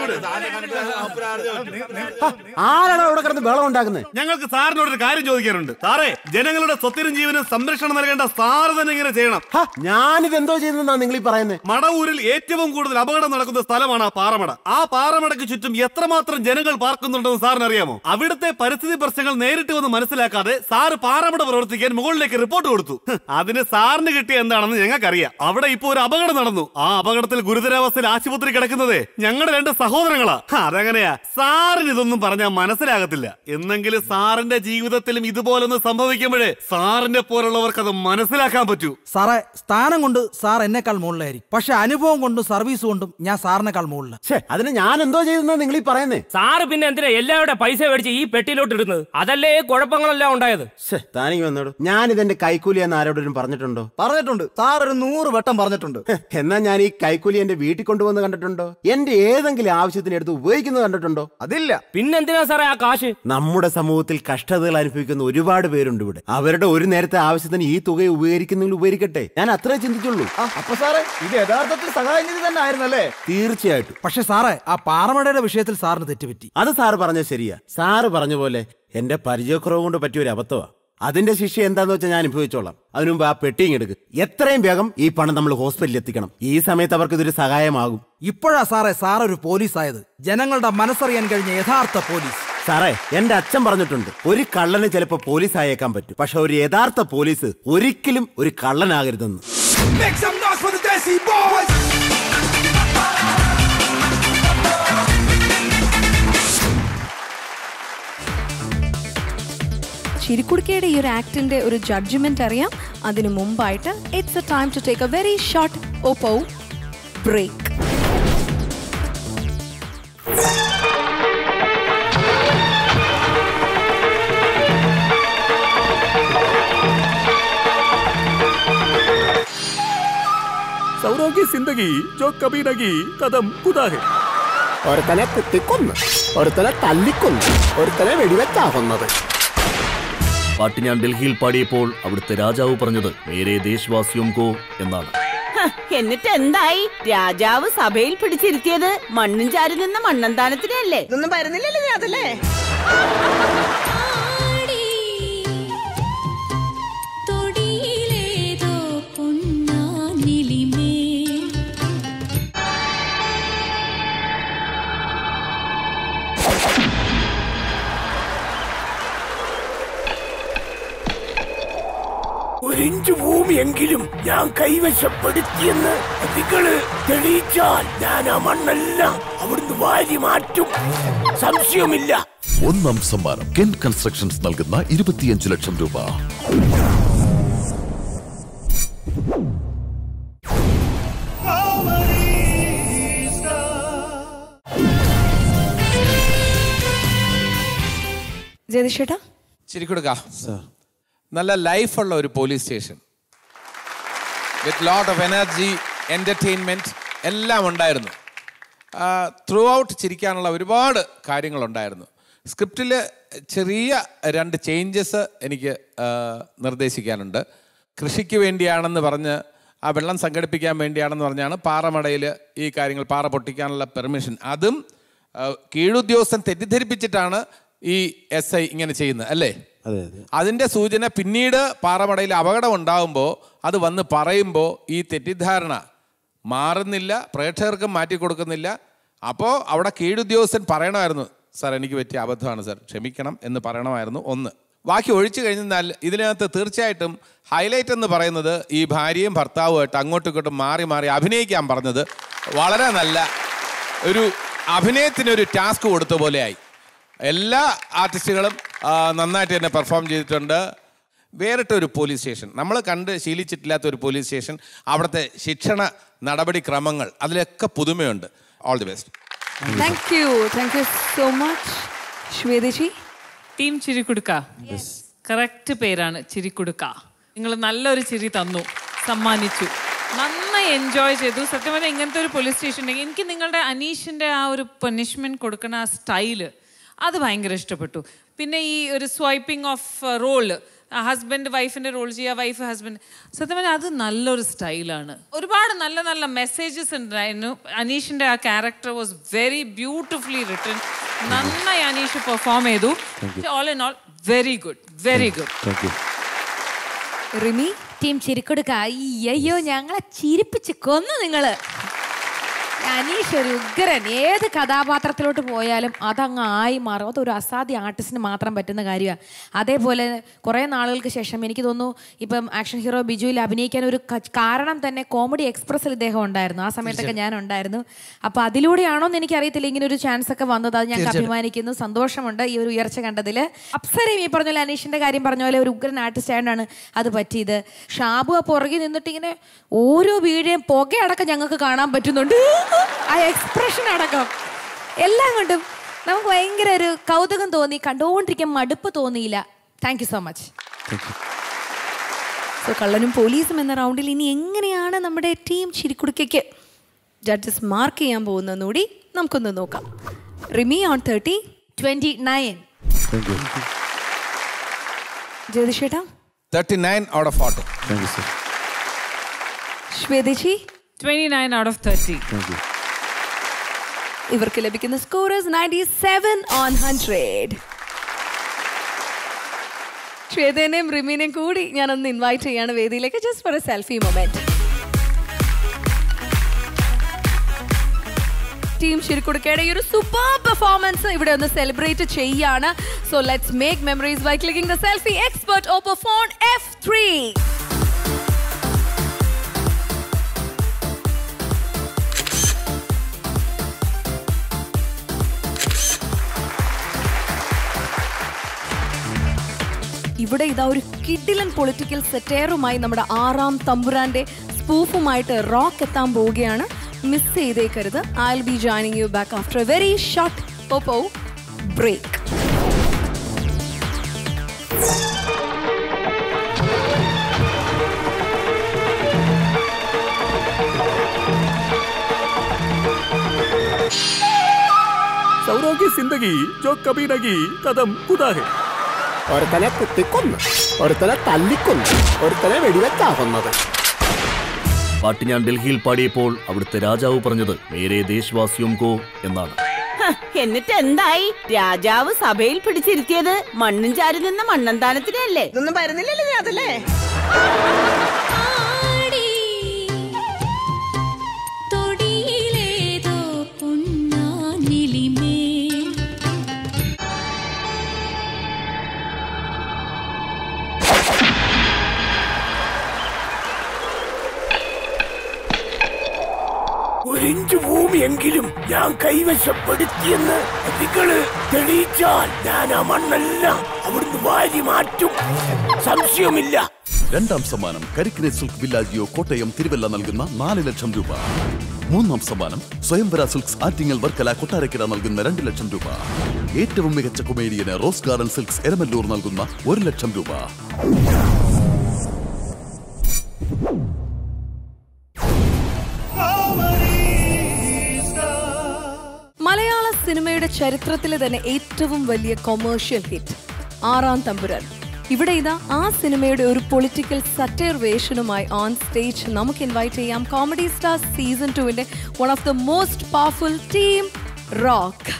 സാറിനോട് ആരാണോ ഇവിടെ കിടന്ന് ബഹളം ഉണ്ടാക്കുന്നത് ഞങ്ങൾക്ക് സാറിനോട് ഒരു കാര്യം ചോദിക്കാനുണ്ട് സാറേ ജനങ്ങളുടെ സ്വത്തിനും ജീവനും സംരക്ഷണം നൽകേണ്ട സാറ് തന്നെ ഇങ്ങനെ ചെയ്യണം ഞാനിത് എന്തോ ചെയ്തെന്നാ നിങ്ങൾ ഈ പറയുന്നത് മടവൂരിൽ ഏറ്റവും കൂടുതൽ അപകടം നടക്കുന്ന സ്ഥലമാണ് ആ പാറമട ആ പാറമടയ്ക്ക് ചുറ്റും എത്രമാത്രം ജനങ്ങൾ പാർക്കുന്നുണ്ടെന്ന് സാറിന് അറിയാമോ അവിടുത്തെ പരിസ്ഥിതി പ്രശ്നങ്ങൾ നേരിട്ട് വന്ന് മനസ്സിലാക്കാതെ സാറ് പാറമട പ്രവർത്തിക്കാൻ മുകളിലേക്ക് റിപ്പോർട്ട് കൊടുത്തു ഹ്, അതിന് സാറിന് കിട്ടിയ എന്താണെന്ന് ഞങ്ങൾക്കറിയാം അവിടെ ഇപ്പോ ഒരു അപകടം നടന്നു ആ അപകടത്തിൽ ഗുരുതരാവസ്ഥയിൽ ആശുപത്രി കിടക്കുന്നത് ഞങ്ങളുടെ രണ്ട് സഹോദരങ്ങളാ ഹ, അതെങ്ങനെയാ സാറിന് ഇതൊന്നും പറഞ്ഞാൽ മനസ്സിലാകത്തില്ല എന്നെങ്കിലും സാറിന്റെ ജീവിതത്തിലും ഇതുപോലൊന്ന് സംഭവിക്കുമ്പോഴേ സാറിന്റെ പോലുള്ളവർക്ക് അത് മനസ്സിലാക്കാൻ പറ്റൂ സാറേ സ്ഥാനം കൊണ്ട് സാർ എന്നെക്കാൾ മുകളിലായിരിക്കും പക്ഷെ അനുഭവം കൊണ്ടും സർവീസ് കൊണ്ടും ഞാൻ സാറിനേക്കാൾ മുകളിലാണ് അതിന് ഞാൻ എന്തോ ചെയ്തെന്നാ നിങ്ങൾ ഈ പറയുന്നേ സാറ് പിന്നെ എന്തിനാ എല്ലാവരുടെ പൈസ മേടിച്ച് ഈ പെട്ടിയിലോട്ട് ഇടുന്നത് അതല്ലേ കുഴപ്പങ്ങളെല്ലാം ഉണ്ടായത് താനിക്ക് വന്നോടൂ ഞാൻ ഇതെന്റെ കൈക്കൂലി എന്ന് ആരോടും പറഞ്ഞിട്ടുണ്ടോ പറഞ്ഞിട്ടുണ്ട് സാർ ഒരു നൂറ് വട്ടം പറഞ്ഞിട്ടുണ്ട് എന്നാ ഞാൻ ഈ കൈക്കൂലി എന്റെ വീട്ടിൽ കൊണ്ടുവന്ന് കണ്ടിട്ടുണ്ടോ എന്റെ ഏതെങ്കിലും ആവശ്യത്തിന് എടുത്ത് ഉപയോഗിക്കുന്നത് കണ്ടിട്ടുണ്ടോ അതില്ല പിന്നെന്തിനാ സാറേ ആ കാശ് നമ്മുടെ സമൂഹത്തിൽ കഷ്ടതകൾ അനുഭവിക്കുന്ന ഒരുപാട് പേരുണ്ട് ഇവിടെ അവരുടെ ഒരു നേരത്തെ ആവശ്യത്തിന് ഈ തുക ഉപകരിക്കുന്നെങ്കിൽ ഉപകരിക്കട്ടെ ഞാൻ അത്രേ ചിന്തിച്ചുള്ളൂ അപ്പൊ സാറേ ഇത് യഥാർത്ഥത്തിൽ സഹായനിധി തന്നെ ആയിരുന്നല്ലേ തീർച്ചയായിട്ടും പക്ഷെ സാറേ ആ പാറമടയുടെ വിഷയത്തിൽ സാറിന് തെറ്റുപറ്റി അത് സാറ് പറഞ്ഞത് ശരിയാ സാറ് പറഞ്ഞ പോലെ എന്റെ പരിചയക്കുറവ് കൊണ്ട് പറ്റിയ ഒരു അബദ്ധമാ അതിന്റെ ശിക്ഷ എന്താന്ന് വെച്ചാൽ ഞാൻ അനുഭവിച്ചോളാം അതിനു മുമ്പ് ആ പെട്ടിങ് എടുക്ക് എത്രയും വേഗം ഈ പണം നമ്മൾ ഹോസ്പിറ്റലിൽ എത്തിക്കണം ഈ സമയത്ത് അവർക്ക് ഇതൊരു സഹായമാകും ഇപ്പോഴാ സാറേ സാർ ഒരു പോലീസ് ആയത് ജനങ്ങളുടെ മനസ്സറിയാൻ കഴിഞ്ഞ യഥാർത്ഥ പോലീസ് സാറേ എന്റെ അച്ഛൻ പറഞ്ഞിട്ടുണ്ട് ഒരു കള്ളന് ചിലപ്പോ പോലീസ് ആയേക്കാൻ പറ്റും പക്ഷെ ഒരു യഥാർത്ഥ പോലീസ് ഒരിക്കലും ഒരു കള്ളനാകരുതെന്ന് Make some noise for the Desi Boys! ചിരിക്കുടുക്കയുടെ ഈ ഒരു ആക്ടിന്റെ ഒരു ജഡ്ജ്മെന്റ് അറിയാം അതിനു മുമ്പായിട്ട് it's a time to take a very short Oppo break सौरों की जिंदगी जो कभी नगी कदम खुदा है ഒരുത്തനെ കുത്തിക്കൊന്ന് ഒരുത്തനെ തല്ലിക്കൊന്ന് ഒരുത്തനെ വെടിവെച്ചാ കൊന്നത് പാട്ട് ഞാൻ ഡൽഹിയിൽ പാടിയപ്പോൾ അവിടുത്തെ രാജാവ് പറഞ്ഞത് മേരെ ദേശവാസിയും കോ എന്നാണ് ഹ, എന്നിട്ട് എന്തായി രാജാവ് സഭയിൽ പിടിച്ചിരുത്തിയത് മണ്ണും ചാരി നിന്ന മണ്ണന്താനത്തിനല്ലേ ഇതൊന്നും വരുന്നില്ലല്ലോ അതല്ലേ തൊടിയിലേതോ പൊന്നാനിലിമേ ഒരിഞ്ച് ഭൂമിയെങ്കിലും ഞാൻ കൈവശപ്പെടുത്തിയെന്ന് നിങ്ങള് തെളിയിച്ചാൽ ഞാൻ ആ മണ്ണെല്ലാം അവിടുന്ന് വാരി മാറ്റും സംശയമില്ല ഒന്നാം സമ്മാനം കെൻ കൺസ്ട്രക്ഷൻസ് നൽകുന്ന ഇരുപത്തിയഞ്ച് ലക്ഷം രൂപ ജയതിഷേട്ടാ ചിരിക്കൊടുക്ക നല്ല ലൈഫുള്ള ഒരു police station with lot of energy entertainment എല്ലാം ഉണ്ടായിരുന്നു ത്രൂ ഔട്ട് ചിരിക്കാനുള്ള ഒരുപാട് കാര്യങ്ങളുണ്ടായിരുന്നു സ്ക്രിപ്റ്റിൽ ചെറിയ രണ്ട് ചേഞ്ചസ് എനിക്ക് ആ, നിർദ്ദേശിക്കാനുണ്ട് കൃഷിക്ക് വേണ്ടിയാണെന്ന് പറഞ്ഞ് ആ വെള്ളം സംഘടിപ്പിക്കാൻ വേണ്ടിയാണെന്ന് പറഞ്ഞാണ് പാറമടയിൽ ഈ കാര്യങ്ങൾ പാറ പൊട്ടിക്കാനുള്ള പെർമിഷൻ അതും ആ, കീഴുദ്യോഗസ്ഥൻ തെറ്റിദ്ധരിപ്പിച്ചിട്ടാണ് ഈ എസ് ഐ ഇങ്ങനെ ചെയ്യുന്നത് അല്ലേ അതെ അതെ അതിൻ്റെ സൂചന പിന്നീട് പാറമടയിൽ അപകടം ഉണ്ടാകുമ്പോൾ അത് വന്ന് പറയുമ്പോൾ ഈ തെറ്റിദ്ധാരണ മാറുന്നില്ല പ്രേക്ഷകർക്കും മാറ്റി കൊടുക്കുന്നില്ല അപ്പോൾ അവിടെ കീഴുദ്യോഗസ്ഥൻ പറയണമായിരുന്നു സാർ എനിക്ക് പറ്റിയ അബദ്ധമാണ് സാർ ക്ഷമിക്കണം എന്ന് പറയണമായിരുന്നു ഒന്ന് ബാക്കി ഒഴിച്ചു കഴിഞ്ഞാൽ ഇതിനകത്ത് തീർച്ചയായിട്ടും ഹൈലൈറ്റ് എന്ന് പറയുന്നത് ഈ ഭാര്യയും ഭർത്താവുമായിട്ട് അങ്ങോട്ടും ഇങ്ങോട്ടും മാറി മാറി അഭിനയിക്കാൻ പറഞ്ഞത് വളരെ നല്ല ഒരു അഭിനയത്തിനൊരു ടാസ്ക് കൊടുത്ത പോലെയായി എല്ലാ ആർട്ടിസ്റ്റുകളും ആ, നന്നായിട്ട് തന്നെ പെർഫോം ചെയ്തിട്ടുണ്ട് വേറിട്ട ഒരു പോലീസ് സ്റ്റേഷൻ നമ്മൾ കണ്ട് ശീലിച്ചിട്ടില്ലാത്ത ഒരു പോലീസ് സ്റ്റേഷൻ അവിടുത്തെ ശിക്ഷണ നടപടിക്രമങ്ങൾ അതിലൊക്കെ പുതുമയുണ്ട് all the best thank you thank you so much ശ്വേതജി ടീം ചിരിക്കുടുക്ക കറക്റ്റ് പേരാണ് ചിരിക്കുടുക്ക നിങ്ങൾ നല്ലൊരു ചിരി തന്നു സമ്മാനിച്ചു നന്നായി എൻജോയ് ചെയ്തു സത്യം പറഞ്ഞാൽ ഇങ്ങനത്തെ ഒരു പോലീസ് സ്റ്റേഷൻ ഉണ്ടെങ്കിൽ എനിക്ക് നിങ്ങളുടെ അനീഷിൻ്റെ ആ ഒരു പണിഷ്മെൻറ്റ് കൊടുക്കുന്ന ആ സ്റ്റൈല് അത് ഭയങ്കര ഇഷ്ടപ്പെട്ടു പിന്നെ ഈ ഒരു സ്വൈപ്പിംഗ് ഓഫ് റോള് ഹസ്ബൻഡ് വൈഫിൻ്റെ റോൾ ചെയ്യുക വൈഫ് ഹസ്ബൻഡ് സത്യം പറഞ്ഞാൽ അത് നല്ലൊരു സ്റ്റൈലാണ് ഒരുപാട് നല്ല നല്ല മെസ്സേജസ് ഉണ്ടായിരുന്നു അനീഷിൻ്റെ ആ character was very beautifully written നന്നായി അനീഷ് പെർഫോം ചെയ്തു all in all very good very good Rimi team ചിരിക്കൊടുക്ക അയ്യോ ഞങ്ങളെ ചിരിപ്പിച്ച് കൊന്നു നിങ്ങള് അനീഷ് ഒരു ഉഗ്രൻ ഏത് കഥാപാത്രത്തിലോട്ട് പോയാലും അതങ്ങ് ആയി മാറും അതൊരു അസാധ്യ ആർട്ടിസ്റ്റിന് മാത്രം പറ്റുന്ന കാര്യമാണ് അതേപോലെ കുറേ നാളുകൾക്ക് ശേഷം എനിക്ക് തോന്നുന്നു ഇപ്പം ആക്ഷൻ ഹീറോ ബിജുവിൽ അഭിനയിക്കാൻ ഒരു ക- കാരണം തന്നെ കോമഡി എക്സ്പ്രസ്സിൽ ഇദ്ദേഹം ഉണ്ടായിരുന്നു ആ സമയത്തൊക്കെ ഞാൻ ഉണ്ടായിരുന്നു അപ്പോൾ അതിലൂടെയാണോ എന്ന് എനിക്കറിയത്തില്ല ഇങ്ങനെ ഒരു ചാൻസ് ഒക്കെ വന്നത് അത് ഞങ്ങൾക്ക് തീർച്ചയായിട്ടും. അഭിമാനിക്കുന്നു സന്തോഷമുണ്ട് ഈ ഒരു ഉയർച്ച കണ്ടതിൽ അപ്സരയും ഈ പറഞ്ഞ പോലെ അനീഷിന്റെ കാര്യം പറഞ്ഞ പോലെ ഒരു ഉഗ്രൻ ആർട്ടിസ്റ്റ് ആയതുകൊണ്ടാണ് അത് പറ്റിയത് ഷാബു ആ പുറകിൽ നിന്നിട്ട് ഇങ്ങനെ ഓരോ വീഴയും പുകയടക്കം ഞങ്ങൾക്ക് കാണാൻ പറ്റുന്നുണ്ട് ആ എക്സ്പ്രഷൻ അടക്കം എല്ലാം കൊണ്ടും നമുക്ക് ഭയങ്കര ഒരു കൗതുകം തോന്നി കണ്ടുകൊണ്ടിരിക്കാൻ മടുപ്പ് തോന്നിയില്ല thank you so much so കള്ളനും പോലീസും എന്ന റൗണ്ടിൽ ഇനി എങ്ങനെയാണ് നമ്മുടെ ടീം ചിരിക്കുടുക്കയ്ക്ക് ജഡ്ജസ് മാർക്ക് ചെയ്യാൻ പോകുന്നതെന്നുകൂടി നമുക്കൊന്ന് നോക്കാം Rimi on thirty twenty nine ജ്യോതിഷേട്ടാ thirty nine out of forty ശ്വേതജി twenty nine out of thirty ഇവർക്ക് ലഭിക്കുന്ന scores ninety seven on hundred ശ്വേതനെയും റിമീനെയും കൂടി ഞാനൊന്ന് ഇൻവൈറ്റ് ചെയ്യാണ് വേദിയിലേക്ക് just for a selfie moment team ശരിക്കൊടുക്കയുടെ ഈ ഒരു സൂപ്പർ പെർഫോമൻസ് ഇവിടെ ഒന്ന് സെലിബ്രേറ്റ് ചെയ്യാണ് so let's make memories by clicking the selfie expert Oppo phone F three ഇവിടെ ഇതാ ഒരു കിഡിലൻ പൊളിറ്റിക്കൽ സെറ്റേറുമായി നമ്മുടെ ആറാം തമ്പുരാന്റെ സ്പൂഫുമായിട്ട് റോക്ക് എത്താൻ പോവുകയാണ് മിസ് ചെയ്തേക്കരുത് I will be joining you back after a very short Oppo break सौरों की जिंदगी जो कभी नगी कदम खुदा है ഒരുത്തനെ കുത്തിക്കൊന്നു ഒരുത്തനെ തല്ലിക്കൊന്നു ഒരുത്തനെ വെടിവെച്ചാ കൊന്നത് പാട്ട് ഞാൻ ഡൽഹിയിൽ പാടിയപ്പോൾ അവിടുത്തെ രാജാവ് പറഞ്ഞത് മേരെ ദേശവാസിയും കോ എന്നാണ് ഹ, എന്നിട്ട് എന്തായി രാജാവ് സഭയിൽ പിടിച്ചിരുത്തിയത് മണ്ണും ചാരി നിന്ന മണ്ണന്താനത്തിനല്ലേ ഇതൊന്നും വരുന്നില്ലല്ലോ അതല്ലേ തൊടിയിലേതോ പൊന്നാനിലിമേൽ ഒരിഞ്ച് ഭൂമിയെങ്കിലും ഞാൻ കൈവശപ്പെടുത്തിയെന്ന് നിങ്ങള് തെളിയിച്ചാൽ ഞാൻ ആ മണ്ണെല്ലാം അവിടുന്ന് വാരി മാറ്റും സംശയമില്ല രണ്ടാം സമ്മാനം കരിക്കിനെ സിൽക്ക് വില്ലാജിയോ കോട്ടയം തിരുവല്ല നൽകുന്ന നാല് ലക്ഷം രൂപ മൂന്നാം സമ്മാനം സ്വയംവര സിൽക്സ് ആറ്റിങ്ങൽ വർക്കല കൊട്ടാരക്കര നൽകുന്ന രണ്ട് ലക്ഷം രൂപ ഏറ്റവും മികച്ച കൊമേഡിയന് റോസ് ഗാർഡൻ സിൽക്സ് എരമല്ലൂർ നൽകുന്ന ഒരു ലക്ഷം രൂപ മലയാള സിനിമയുടെ ചരിത്രത്തിലെ തന്നെ ഏറ്റവും വലിയ കൊമേഴ്ഷ്യൽ ഹിറ്റ് ആറാം തമ്പുരാൻ ഇവിടെ ഇതാ ആ സിനിമയുടെ ഒരു പൊളിറ്റിക്കൽ സറ്റയർ വേഷനുമായി ഓൺ സ്റ്റേജ് നമുക്ക് ഇൻവൈറ്റ് ചെയ്യാം കോമഡി സ്റ്റാർ സീസൺ ടുവിന്റെ one of the most powerful team rock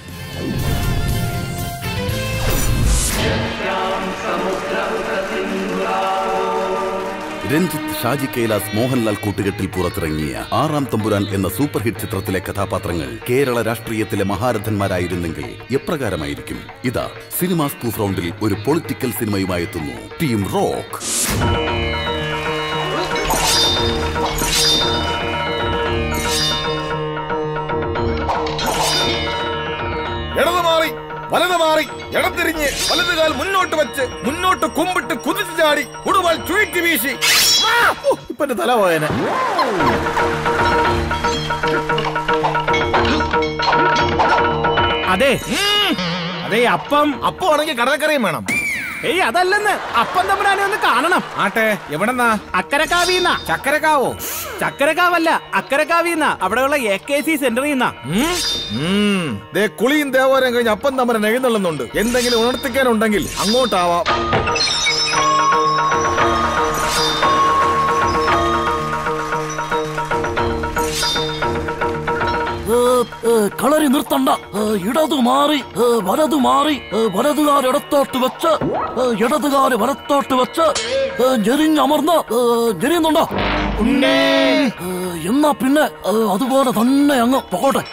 Ranjith Shaji Kailas Mohanlal കൂട്ടുകെട്ടിൽ പുറത്തിറങ്ങിയ ആറാം തമ്പുരാൻ എന്ന സൂപ്പർ ഹിറ്റ് ചിത്രത്തിലെ കഥാപാത്രങ്ങൾ കേരള രാഷ്ട്രീയത്തിലെ മഹാരഥന്മാരായിരുന്നെങ്കിൽ എപ്രകാരമായിരിക്കും ഇതാ സിനിമാ സ്പൂഫ് റൗണ്ടിൽ ഒരു പൊളിറ്റിക്കൽ സിനിമയുമായി എത്തുന്നു ടീം റോക്ക് ഇടത് മാറി വലത് മാറി ഇടതിരിഞ്ഞ് വലത് കാൽ മുന്നോട്ട് വെച്ച് മുന്നോട്ട് കുമ്പിട്ട് കുതിച്ചു ചാടി ഉടുവാൽ ചുഴറ്റി വീശി ആ! ഓ, ഇപ്പൊ എന്റെ തല പോയനെ അതെ അതെ അപ്പം അപ്പം ആണെങ്കിൽ കടലക്കറിയും വേണം ഏയ് അതല്ലെന്ന് അപ്പം തമ്പുരാനെ ഒന്ന് കാണണം ആട്ടെ എവിടെന്നാ അക്കരക്കാവിന്ന ചക്കരക്കാവോ ചക്കരക്കാവല്ല അക്കരക്കാവിന്ന അവിടെയുള്ള എ കെ സി സെന്ററിൽ നിന്നാ ഉം. ദേ കുളിയും ദേവാലയം കഴിഞ്ഞ് അപ്പം തമ്മരൻ എഴുന്നള്ളുന്നുണ്ട് എന്തെങ്കിലും ഉണർത്തിക്കാനുണ്ടെങ്കിൽ അങ്ങോട്ടാവാം ഏ, ഏ, കളരി നിർത്തണ്ട ഏ, ഇടതു മാറി ഏ, വലതു മാറി ഏ, വലതുകാൽ ഇടത്തോട്ട് വെച്ച് ഏ, ഇടതുകാല് വലത്തോട്ട് വെച്ച് ഏ, ഞെരിഞ്ഞമർന്ന് ഏ, ഞെരിയുന്നുണ്ടോ ഏ, എന്നാ പിന്നെ ഏ, അതുപോലെ തന്നെ അങ്ങ് പോകട്ടെ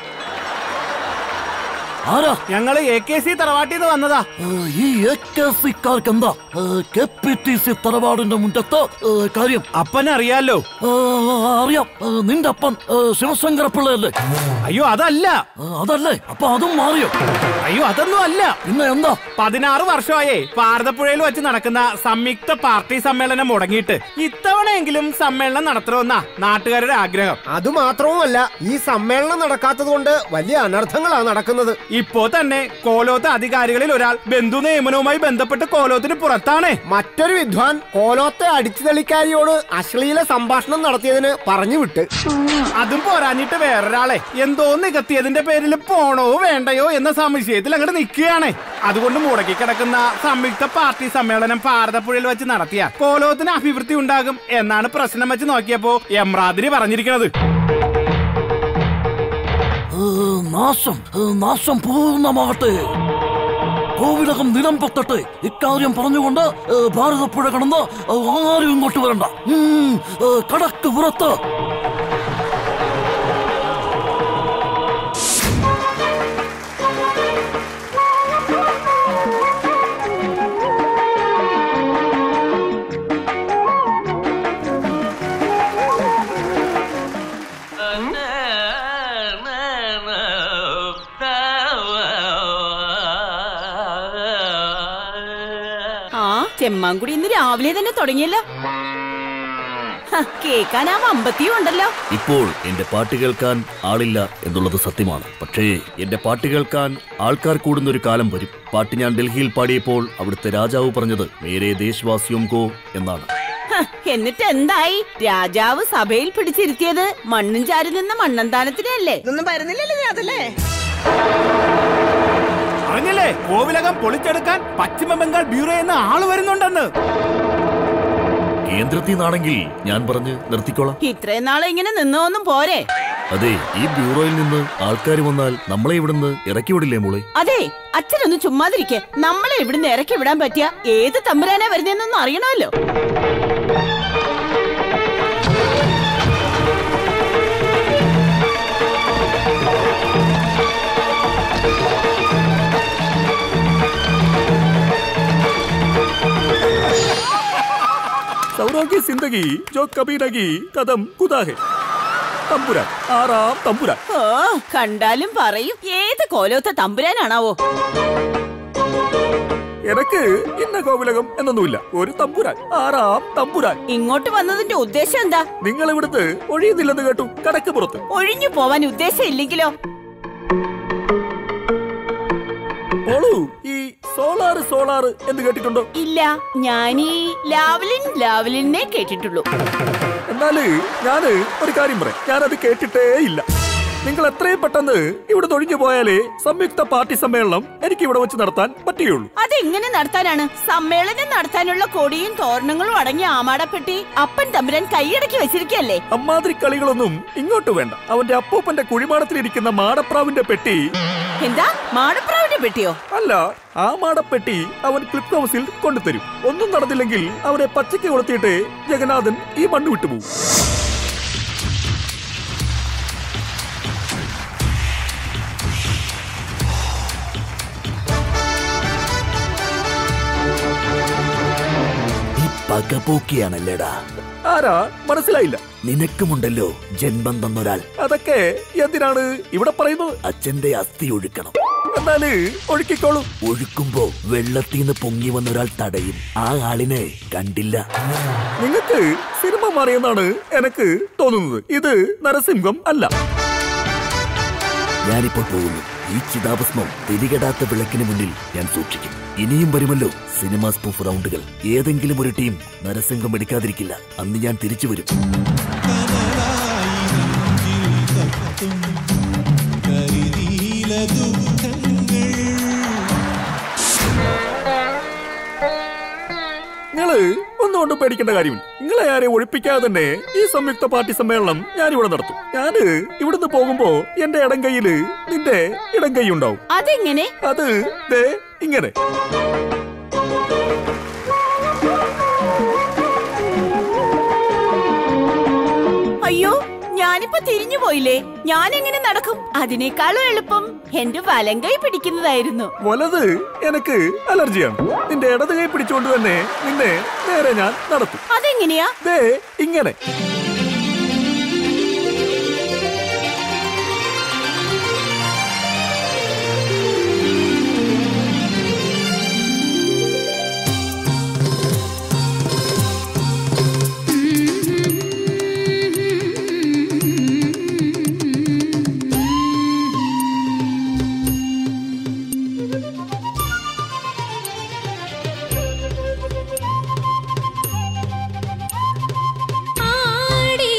ആരാ ഞങ്ങള് എ കെ സി തറവാട്ടിൽ നിന്ന് വന്നതാ ഈ എ കെ സിക്കാർക്ക് എന്താ കെ പി ടി സി തറവാടിന്റെ മുറ്റത്ത് ഏ, കാര്യം അപ്പനറിയാലോ അറിയാം ഏ, നിന്റെ അപ്പൻ ഏ, ശിവശങ്കര പിള്ളയല്ലേ അയ്യോ അതല്ല അതല്ലേ അപ്പൊ അതും മാറിയോ അയ്യോ അതൊന്നും അല്ല പിന്നെ എന്താ പതിനാറ് വർഷമായേ ഭാരതപ്പുഴയിൽ വെച്ച് നടക്കുന്ന സംയുക്ത പാർട്ടി സമ്മേളനം മുടങ്ങിയിട്ട് ഇത്തവണയെങ്കിലും സമ്മേളനം നടത്തണമെന്നാ നാട്ടുകാരുടെ ആഗ്രഹം അത് മാത്രവുമല്ല ഈ സമ്മേളനം നടക്കാത്തത് കൊണ്ട് വലിയ അനർത്ഥങ്ങളാണ് നടക്കുന്നത് ഇപ്പോ തന്നെ കോലോത്ത് അധികാരികളിൽ ഒരാൾ ബന്ധു നിയമനവുമായി ബന്ധപ്പെട്ട് കോലോത്തിന് പുറത്താണ് മറ്റൊരു വിദ്വാൻ കോലോത്തെ അടിച്ചു തെളിക്കാരിയോട് അശ്ലീല സംഭാഷണം നടത്തിയതിന് പറഞ്ഞു വിട്ട് അതും പോരാഞ്ഞിട്ട് വേറൊരാളെ എന്തോ നികത്തിയതിന്റെ പേരിൽ പോണോ വേണ്ടയോ എന്ന സംശയത്തിൽ അങ്ങോട്ട് നിൽക്കുകയാണ് അതുകൊണ്ട് മുടക്കി കിടക്കുന്ന സംയുക്ത പാർട്ടി സമ്മേളനം ഭാരതപ്പുഴയിൽ വെച്ച് നടത്തിയ കോലോത്തിന് അഭിവൃദ്ധി ഉണ്ടാകും എന്നാണ് പ്രശ്നം വെച്ച് നോക്കിയപ്പോ എമ്രാതിരി പറഞ്ഞിരിക്കുന്നത് ഏ, നാശം ഏ, നാശം പൂർണ്ണമാകട്ടെ കോവിലകം നിലം പൊത്തട്ടെ ഇക്കാര്യം പറഞ്ഞുകൊണ്ട് ഏ, ഭാരതപ്പുഴ കടന്ന് ഏ, ആരും ഇങ്ങോട്ട് വരണ്ട ഉം, ഏ, കടക്ക് പുറത്ത് ആ ചെമ്മാങ്കുടി ഇന്ന് രാവിലെ തന്നെ തുടങ്ങിയല്ലോ ഹ, കേക്കാൻ ആ വമ്പത്തിയും ഉണ്ടല്ലോ ഇപ്പോൾ എന്റെ പാട്ട് കേൾക്കാൻ ആളില്ല എന്നുള്ളത് സത്യമാണ് പക്ഷേ എന്റെ പാട്ട് കേൾക്കാൻ ആൾക്കാർ കൂടുന്ന ഒരു കാലം വരും പാട്ട് ഞാൻ ഡൽഹിയിൽ പാടിയപ്പോൾ അവിടുത്തെ രാജാവ് പറഞ്ഞത് മേരെ ദേശവാസിയും കോ എന്നാണ് ഹ, എന്നിട്ട് എന്തായി രാജാവ് സഭയിൽ പിടിച്ചിരുത്തിയത് മണ്ണും ചാരി നിന്ന മണ്ണന്താനത്തിനല്ലേ ഇതൊന്നും വരുന്നില്ലല്ലോ അതല്ലേ അറിഞ്ഞില്ലേ കോവിലകം പൊളിച്ചെടുക്കാൻ പശ്ചിമ ബംഗാൾ ബ്യൂറോ എന്ന ആള് വരുന്നുണ്ടെന്ന് കേന്ദ്രത്തിൽ നിന്നാണെങ്കിൽ ഞാൻ പറഞ്ഞ് നിർത്തിക്കോളാം ഇത്രയും നാളെ ഇങ്ങനെ നിന്നോന്നും പോരെ അതെ ഈ ബ്യൂറോയിൽ നിന്ന് ആൾക്കാർ വന്നാൽ നമ്മളെ ഇവിടുന്ന് ഇറക്കി വിടില്ലേ മോളെ അതെ അച്ഛനൊന്ന് ചുമ്മാതിരിക്കെ നമ്മളെ ഇവിടുന്ന് ഇറക്കി വിടാൻ പറ്റിയ ഏത് തമ്പുരാനാ വരുന്നതെന്നൊന്നും അറിയണമല്ലോ सौरों की जिंदगी जो कभी नगी कदम खुदा है തമ്പുരാൻ ആറാം തമ്പുരാൻ ഓ കണ്ടാലും പറയും ഏത് കോലോത്ത തമ്പുരാനാണാവോ എനക്ക് ഇന്ന കോവിലകം എന്നൊന്നുമില്ല ഒരു തമ്പുരാൻ ആറാം തമ്പുരാൻ ഇങ്ങോട്ട് വന്നതിന്റെ ഉദ്ദേശം എന്താ നിങ്ങൾ ഇവിടുന്ന് ഒഴിയുന്നില്ലെന്ന് കേട്ടു കടക്ക് പുറത്ത് ഒഴിഞ്ഞു പോവാൻ ഉദ്ദേശം ഇല്ലെങ്കിലോ മോളു ഈ സോളാർ സോളാർ എന്ന് കേട്ടിട്ടുണ്ടോ ഇല്ല ഞാനീ ലാവലിൻ ലാവലിനെ കേട്ടിട്ടുള്ളൂ എന്നാല് ഞാന് ഒരു കാര്യം പറയാം ഞാനത് കേട്ടിട്ടേ ഇല്ല നിങ്ങൾ എത്രയും പെട്ടെന്ന് ഇവിടെ ഒഴിഞ്ഞു പോയാലേ സംയുക്ത പാർട്ടി സമ്മേളനം എനിക്ക് ഇവിടെ വെച്ച് നടത്താൻ പറ്റുകയുള്ളൂ അതെങ്ങനെ നടത്താനാണ് സമ്മേളനം നടത്താനുള്ള കൊടിയും തോരണങ്ങളും അടങ്ങിയ ആമാടപ്പെട്ടി അപ്പൻ തമ്പുരാൻ കൈയടക്കി വെച്ചിരിക്കല്ലേ അമ്മാതിരി കളികളൊന്നും ഇങ്ങോട്ട് വേണ്ട അവന്റെ അപ്പൂപ്പന്റെ കുഴിമാടത്തിലിരിക്കുന്ന മാടപ്രാവിന്റെ പെട്ടി എന്താ മാടപ്രാവിന്റെ പെട്ടിയോ അല്ല ആ മാടപ്പെട്ടി അവൻ ക്ലിപ്പ് ഹൗസിൽ കൊണ്ടുതരും ഒന്നും നടന്നില്ലെങ്കിൽ അവനെ പച്ചയ്ക്ക് കൊളുത്തിയിട്ട് ജഗന്നാഥൻ ഈ മണ്ണ് വിട്ടുപോകും നീ പകപോക്കിയാണല്ലേടാ ആരാ മനസ്സിലായില്ല നിനക്കുമുണ്ടല്ലോ ജന്മം തന്നൊരാൾ അതൊക്കെ എന്തിനാണ് ഇവിടെ പറയുന്നത് അച്ഛന്റെ അസ്ഥി ഒഴുക്കണം എന്നാല് ഒഴുക്കിക്കോളൂ ഒഴുക്കുമ്പോ വെള്ളത്തിന്ന് പൊങ്ങി വന്നൊരാൾ തടയും ആ ആളിനെ കണ്ടില്ല നിങ്ങൾക്ക് സിനിമ മാറിയെന്നാണ് എനിക്ക് തോന്നുന്നത് ഇത് നരസിംഹം അല്ല ഞാനിപ്പോൾ പോകുന്നു ഈ ചിതാഭസ്മം തിരികെടാത്ത വിളക്കിന് മുന്നിൽ ഞാൻ സൂക്ഷിക്കും ഇനിയും വരുമല്ലോ സിനിമാ സ്പൂഫ് റൗണ്ടുകൾ ഏതെങ്കിലും ഒരു ടീം നരസിംഹം എടുക്കാതിരിക്കില്ല അന്ന് ഞാൻ തിരിച്ചു വരും നിങ്ങള് ഒന്നുകൊണ്ടും പേടിക്കേണ്ട കാര്യമില്ല നിങ്ങളെ ആരെയും ഒഴിപ്പിക്കാതെ തന്നെ ഈ സംയുക്ത പാർട്ടി സമ്മേളനം ഞാൻ ഇവിടെ നടത്തും ഞാന് ഇവിടുന്ന് പോകുമ്പോ എന്റെ ഇടം കൈയില് നിന്റെ ഇടം കൈ ഉണ്ടാവും അതെങ്ങനെ അത് ദേ ഇങ്ങനെ അയ്യോ ഞാനിപ്പോ തിരിഞ്ഞു പോയില്ലേ ഞാൻ എങ്ങനെ നടക്കും അതിനേക്കാളും എളുപ്പം എന്റെ വലം കൈ പിടിക്കുന്നതായിരുന്നു വലത് എനിക്ക് അലർജിയാണ് നിന്റെ ഇടത് കൈ പിടിച്ചുകൊണ്ട് തന്നെ നിന്നെ നേരെ ഞാൻ നടത്തും അതെങ്ങനെയാ ദേ ഇങ്ങനെ ആടി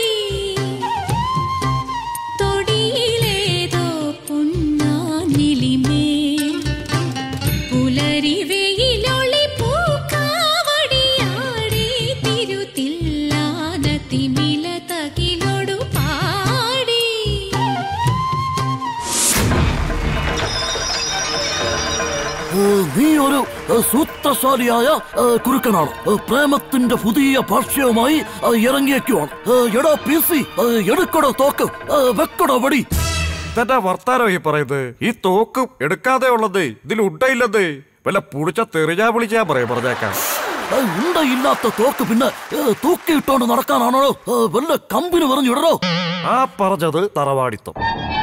തൊടിയിലേതോ പുണ്ണാനിലിമേൽ പുലരി വെയിലൊളി പൂക്കാവടിയാടി തിരുത്തില്ലാന തിമില തകിലൊടു പാടി ഏ, നീ ഒരു ഏ, സൂത്രശാലിയായ ഏ, കുറുക്കനാണ് ഏ, പ്രേമത്തിന്റെ പുതിയ ഭാഷ്യവുമായി ഏ, ഇറങ്ങിയേക്കുവാണ് ഏ, എടാ പി സി ഏ, എടുക്കടോ തോക്ക് ഏ, വെക്കടോ വടി ഇതെന്താ വർത്താനോ ഈ പറയുന്നത് ഈ തോക്ക് എടുക്കാതെ ഉള്ളത് ഇതിൽ ഉണ്ടയില്ലത് വല്ല പുടിച്ച തെറിഞ്ഞാ വിളിച്ചാ പറയാ പറഞ്ഞേക്കാം ഏ, ഉണ്ടയില്ലാത്ത തോക്ക് പിന്നെ ഏ, തൂക്കിയിട്ടോണ്ട് നടക്കാനാണോ ഏ, വല്ല കമ്പിന് പറഞ്ഞിടണോ ആ പറഞ്ഞത് തറവാടിത്തം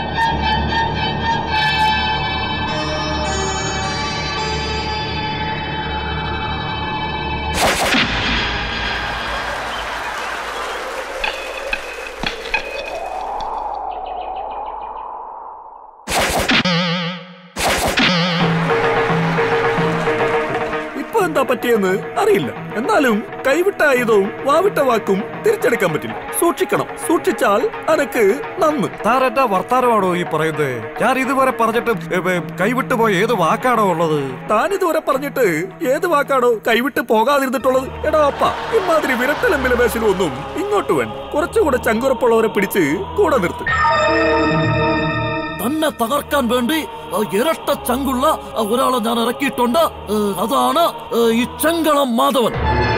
ഇപ്പൊ എന്താ പറ്റിയെന്ന് അറിയില്ല എന്നാലും കൈവിട്ട ആയുധവും വാവിട്ട വാക്കും തിരിച്ചെടുക്കാൻ പറ്റില്ല സൂക്ഷിക്കണം സൂക്ഷിച്ചാൽ അനക്ക് നന്ന് താൻ എന്താ വർത്താനമാണോ ഈ പറയുന്നത് ഞാൻ ഇതുവരെ പറഞ്ഞിട്ട് ഏ, ഏ, കൈവിട്ട് പോയ ഏത് വാക്കാണോ ഉള്ളത് താൻ ഇതുവരെ പറഞ്ഞിട്ട് ഏത് വാക്കാണോ കൈവിട്ട് പോകാതിരുന്നിട്ടുള്ളത് എടാ അപ്പ ഇമാതിരി വിരട്ടലും വിലപേശലും ഒന്നും ഇങ്ങോട്ട് വേണ്ട കുറച്ചുകൂടെ ചങ്കുറപ്പുള്ളവരെ പിടിച്ച് കൂടെ നിർത്തും തന്നെ തകർക്കാൻ വേണ്ടി ഏ, ഇരട്ട ചങ്കുള്ള ഏ, ഒരാളെ ഞാൻ ഇറക്കിയിട്ടുണ്ട് ഏ, അതാണ് ഏ, ഈ Chenkalam Madhavan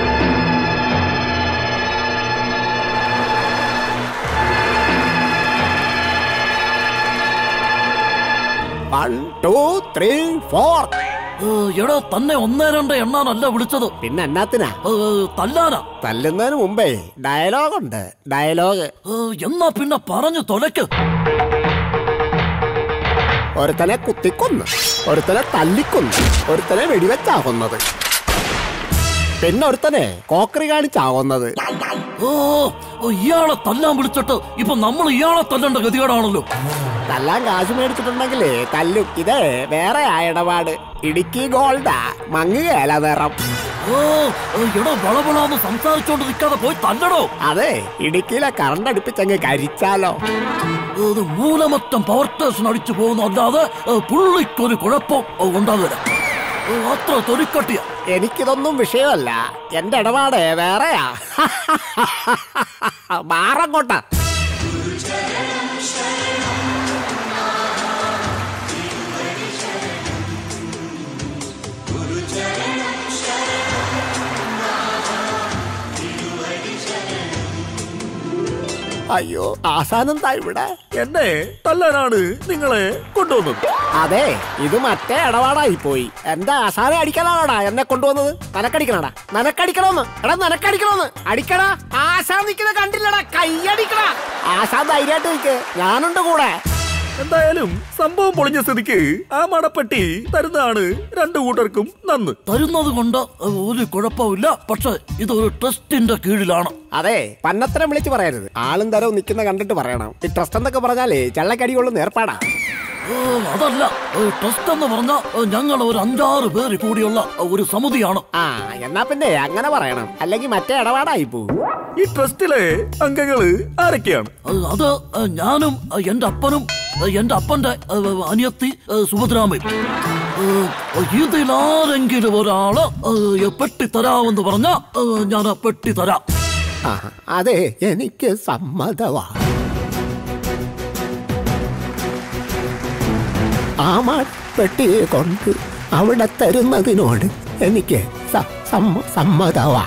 one two three four എടോ തന്നെ ഒന്നേ രണ്ട് എണ്ണാനല്ല വിളിച്ചത് പിന്നെ എന്നാത്തിനാ തല്ലാനാ തല്ലുന്നതിന് മുമ്പേ ഡയലോഗ് ഉണ്ട് ഡയലോഗ് എന്നാ പിന്നെ പറഞ്ഞു തൊലക്ക് ഒരുത്തനെ കുത്തിക്കൊന്ന് ഒരുത്തനെ തല്ലിക്കൊന്ന് ഒരുത്തനെ വെടിവെച്ചാ കൊന്നത് പിന്നെ ഒരുത്തനെ കോക്കറി കാണിച്ചാവുന്നത് ഓ ഓ, ഇയാളെ തല്ലാൻ വിളിച്ചിട്ട് ഇപ്പൊ നമ്മൾ ഇയാളെ തല്ലേണ്ട ഗതികേടാണല്ലോ തല്ലാൻ കാശ് മേടിച്ചിട്ടുണ്ടെങ്കിലേ തല്ലും ഇതേ വേറെ ആ ഇടപാട് ഇടുക്കി ഗോൾഡാ മങ്ങുകയല നിറം ഓ ഓ, എടോ വളവളാന്ന് സംസാരിച്ചോണ്ട് നിൽക്കാതെ പോയി തല്ലടോ അതെ ഇടുക്കിയിലെ കറണ്ട് അടുപ്പിച്ചങ്ങ് കരിച്ചാലോ ഇത് മൂലമറ്റം പവർ സ്റ്റേഷൻ അടിച്ചു പോകുന്നു അല്ലാതെ ഏ, പുള്ളിക്കൊരു കുഴപ്പം ഏ, ഉണ്ടാകില്ല ഏ, അത്ര തൊലിക്കട്ടിയ എനിക്കിതൊന്നും വിഷയമല്ല എന്റെ ഇടപാട് വേറെയാ മാറങ്ങോട്ടാ അയ്യോ ആസാനം താ ഇവിടെ എന്നെ തല്ലാനാണ് നിങ്ങളെ കൊണ്ടുവന്നത് അതെ ഇത് മറ്റേ ഇടപാടായി പോയി എന്റെ ആസാനം അടിക്കലാണോടാ എന്നെ കൊണ്ടുവന്നത് നനക്കടിക്കണടാ നനക്കടിക്കണോന്ന് എടാ നനക്കടിക്കണോന്ന് അടിക്കടാ ആശാൻ നിൽക്കുന്നത് കണ്ടില്ലടാ കൈയടിക്കടാ ആശാൻ ധൈര്യമായിട്ട് നിൽക്ക് ഞാനുണ്ട് കൂടെ എന്തായാലും സംഭവം പൊളിഞ്ഞ സ്ഥിതിക്ക് ആ മടപ്പെട്ടി തരുന്നതാണ് രണ്ടു കൂട്ടർക്കും നന്ന് തരുന്നത് കൊണ്ട് ഒരു കുഴപ്പമില്ല പക്ഷെ ഇതൊരു ട്രസ്റ്റിന്റെ കീഴിലാണ് അതെ പന്നത്തരം വിളിച്ച് പറയരുത് ആളും തരവും നിൽക്കുന്ന കണ്ടിട്ട് പറയണം ഈ ട്രസ്റ്റ് എന്നൊക്കെ പറഞ്ഞാലേ ചള്ളക്കടി കൊള്ളുന്ന ഏർപ്പാടാ ഓ ഏ, അതല്ല ഏ, ട്രസ്റ്റ് എന്ന് പറഞ്ഞ ഞങ്ങൾ ഒരു അഞ്ചാറ് പേര് കൂടിയുള്ള ഒരു സമിതിയാണ് ആ എന്നാ പിന്നെ അങ്ങനെ പറയണം അല്ലെങ്കിൽ മറ്റേ ഇടപാടായി പോവും ഈ ട്രസ്റ്റിലെ അംഗങ്ങള് ആരൊക്കെയാണ് ഏ, അത് ഏ, ഞാനും ഏ, എന്റെ അപ്പനും ഏ, എന്റെ അപ്പന്റെ ഏ, അനിയത്തി ഏ, സുഭദ്രാമയും ഏ, ഇതിലാരെങ്കിലും ഒരാള് ഏ, പെട്ടി തരാമെന്ന് പറഞ്ഞ ഞാൻ ആ പെട്ടി തരാം ആ അതെ എനിക്ക് സമ്മതമാ ആമാ പെട്ടിയെ കൊണ്ട് അവിടെ തരുന്നതിനോട് എനിക്ക് സ- സമ്മ- സമ്മതമാ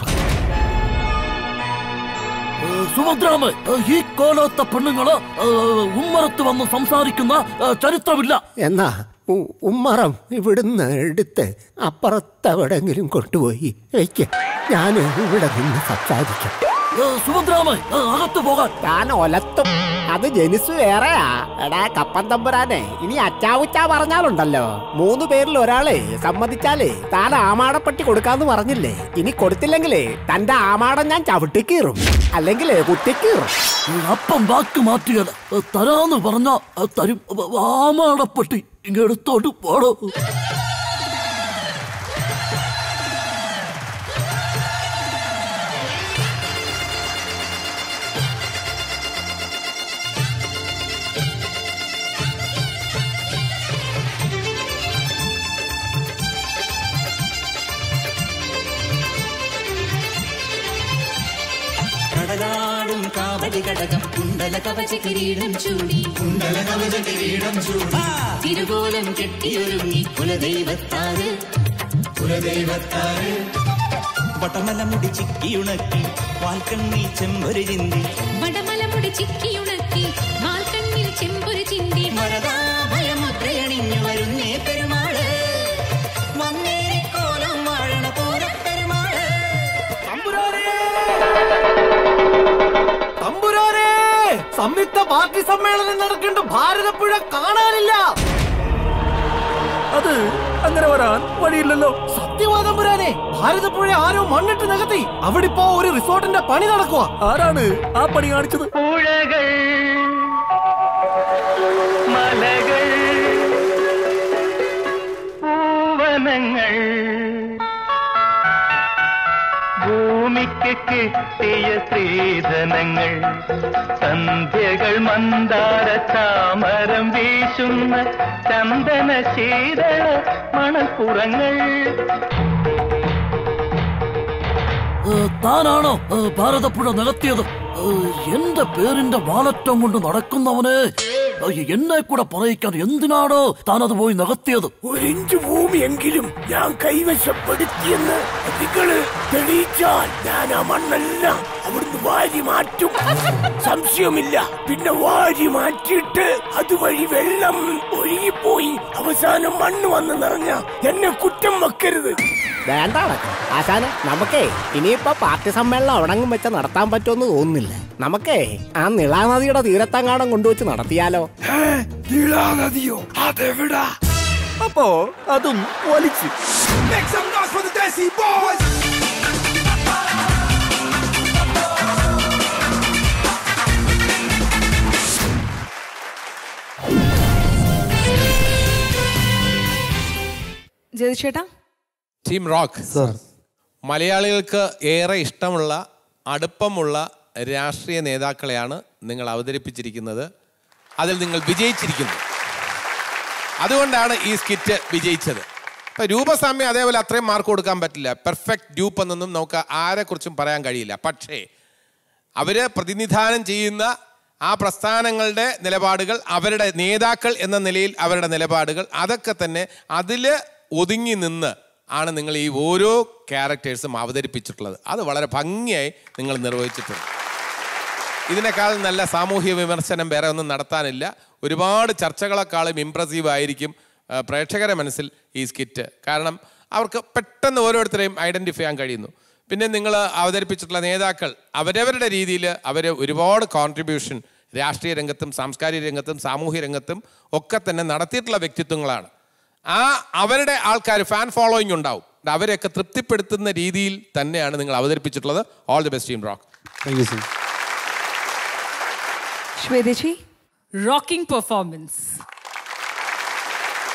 ഏ, സുഭദ്രാമ ഏ, ഈ കോലത്തെ പെണ്ണുങ്ങള് ഏ, ഉമ്മറത്ത് വന്ന് സംസാരിക്കുന്ന ഏ, ചരിത്രമില്ല എന്നാ ഉ- ഉമ്മറം ഇവിടുന്ന് എടുത്ത് അപ്പുറത്തെവിടെങ്കിലും കൊണ്ടുപോയി വയ്ക്ക് ഞാൻ ഇവിടെ നിന്ന് സംസാരിക്കാം ഏ, സുഭദ്രാമ ഏ, അകത്ത് പോകാൻ താൻ ഒലത്തും അത് ജനിച്ചു വേറെയാ എടാ കപ്പൻ തമ്പുരാനെ ഇനി അച്ചാവുച്ചാ പറഞ്ഞാലുണ്ടല്ലോ മൂന്ന് പേരിൽ ഒരാളെ സമ്മതിച്ചാലേ താൻ ആമാടപ്പെട്ടി കൊടുക്കാന്ന് പറഞ്ഞില്ലേ ഇനി കൊടുത്തില്ലെങ്കിലേ തന്റെ ആമാടം ഞാൻ ചവിട്ടിക്കീറും അല്ലെങ്കിലേ കുത്തിക്കീറും അപ്പം വാക്ക് മാറ്റിയത് ഏ, തരാന്ന് പറഞ്ഞ ഏ, തരും ഏ, ആമാടപ്പെട്ടി ഇങ്ങെടുത്തോട്ട് പോടോ കടലാടും കാവടി ഘടകം കുണ്ടല കവച കിരീടം ചൂടി കുണ്ടല കവച കിരീടം ചൂടി തിരുകോലം കെട്ടിയൊരുങ്ങി കുലദൈവത്താറ് കുലദൈവത്താറ് വടമലമുടി ചിക്കിയുണക്കി വാൽക്കണ്ണിൽ ചെമ്പൊരു ചിന്തി വടമലമുടി ചിക്കിയുണക്കി വാൽക്കണ്ണിൽ ചെമ്പൊരു ചിന്തി ഭയമുദ്രയണിഞ്ഞു വരുന്നേ പെരുമാള് വന്നേരിക്കോലം വാഴണ പൂരപ്പെരുമാള് തമ്പുരാനെ സംയുക്ത പാർട്ടി സമ്മേളനം നടക്കേണ്ട ഭാരതപ്പുഴ കാണാനില്ല അത് അങ്ങനെ വരാൻ വഴിയില്ലല്ലോ സത്യവാ തമ്പുരാനെ ഭാരതപ്പുഴ ആരോ മണ്ണിട്ട് നികത്തി അവിടെ ഇപ്പോ ഒരു റിസോർട്ടിന്റെ പണി നടക്കുക ആരാണ് ആ പണി കാണിച്ചത് പുഴകൾ മലകൾ പൂവനങ്ങൾ ഭൂമിക്ക് കിട്ടിയ സ്ത്രീധനങ്ങൾ സന്ധ്യകൾ മന്ദാര ചാമരം വീശുന്ന ചന്ദന ശീതള മണപ്പുറങ്ങൾ ഏ, താനാണോ ഏ, ഭാരതപ്പുഴ നികത്തിയത് ഏ, എന്റെ പേരിന്റെ വാലറ്റം കൊണ്ട് നടക്കുന്നവനെ ഏ, എന്നെ കൂടെ പറയിക്കാൻ എന്തിനാണോ താനത് പോയി നികത്തിയത് ഒരിഞ്ച് ഭൂമിയെങ്കിലും ഞാൻ കൈവശപ്പെടുത്തിയെന്ന് നിങ്ങള് തെളിയിച്ചാൽ ഞാൻ ആ മണ്ണെല്ലാം അവിടുന്ന് വാരി മാറ്റും സംശയമില്ല പിന്നെ വാരി മാറ്റിയിട്ട് അതുവഴി വെള്ളം ഒഴുകിപ്പോയി അവസാനം മണ്ണ് വന്ന് നിറഞ്ഞ എന്നെ കുറ്റം വെക്കരുത് വേണ്ട ആശാനെ നമുക്കേ ഇനിയിപ്പോ പാർട്ടി സമ്മേളനം അവിടെങ്ങും വെച്ച് നടത്താൻ പറ്റുമെന്ന് തോന്നുന്നില്ല നമുക്കേ ആ നിളാനദിയുടെ തീരത്തങ്ങാടം കൊണ്ടുവച്ച് നടത്തിയാലോ നദിയോ അതെവിടാ അപ്പോ അതും വലിച്ചു Make some noise for the Desi Boys! ജതിച്ചേട്ടാ ടീം റോക്ക് മലയാളികൾക്ക് ഏറെ ഇഷ്ടമുള്ള അടുപ്പമുള്ള രാഷ്ട്രീയ നേതാക്കളെയാണ് നിങ്ങൾ അവതരിപ്പിച്ചിരിക്കുന്നത് അതിൽ നിങ്ങൾ വിജയിച്ചിരിക്കുന്നു അതുകൊണ്ടാണ് ഈ സ്കിറ്റ് വിജയിച്ചത് ഇപ്പം രൂപസാമ്യം അതേപോലെ അത്രയും മാർക്ക് കൊടുക്കാൻ പറ്റില്ല പെർഫെക്റ്റ് ഡ്യൂപ്പ് എന്നൊന്നും നമുക്ക് ആരെക്കുറിച്ചും പറയാൻ കഴിയില്ല പക്ഷേ അവർ പ്രതിനിധാനം ചെയ്യുന്ന ആ പ്രസ്ഥാനങ്ങളുടെ നിലപാടുകൾ അവരുടെ നേതാക്കൾ എന്ന നിലയിൽ അവരുടെ നിലപാടുകൾ അതൊക്കെ തന്നെ അതിൽ ഒതുങ്ങി നിന്ന് ആണ് നിങ്ങൾ ഈ ഓരോ ക്യാരക്ടേഴ്സും അവതരിപ്പിച്ചിട്ടുള്ളത് അത് വളരെ ഭംഗിയായി നിങ്ങൾ നിർവഹിച്ചിട്ടുണ്ട് ഇതിനേക്കാൾ നല്ല സാമൂഹ്യ വിമർശനം വേറെ ഒന്നും നടത്താനില്ല ഒരുപാട് ചർച്ചകളെക്കാളും ഇമ്പ്രസീവ് ആയിരിക്കും ആ, പ്രേക്ഷകരെ മനസ്സിൽ ഈ സ്കിറ്റ് കാരണം അവർക്ക് പെട്ടെന്ന് ഓരോരുത്തരെയും ഐഡൻറ്റിഫൈ ചെയ്യാൻ കഴിയുന്നു പിന്നെ നിങ്ങൾ അവതരിപ്പിച്ചിട്ടുള്ള നേതാക്കൾ അവരവരുടെ രീതിയിൽ അവർ ഒരുപാട് കോൺട്രിബ്യൂഷൻ രാഷ്ട്രീയ രംഗത്തും സാംസ്കാരിക രംഗത്തും സാമൂഹ്യ രംഗത്തും ഒക്കെ തന്നെ നടത്തിയിട്ടുള്ള വ്യക്തിത്വങ്ങളാണ് ആ അവരുടെ ആൾക്കാർ ഫാൻ ഫോളോയിങ് ഉണ്ടാവും അവരെയൊക്കെ തൃപ്തിപ്പെടുത്തുന്ന രീതിയിൽ തന്നെയാണ് നിങ്ങൾ അവതരിപ്പിച്ചിട്ടുള്ളത് all the best team rock ശ്വേതേച്ചി റോക്കിംഗ് പെർഫോമൻസ്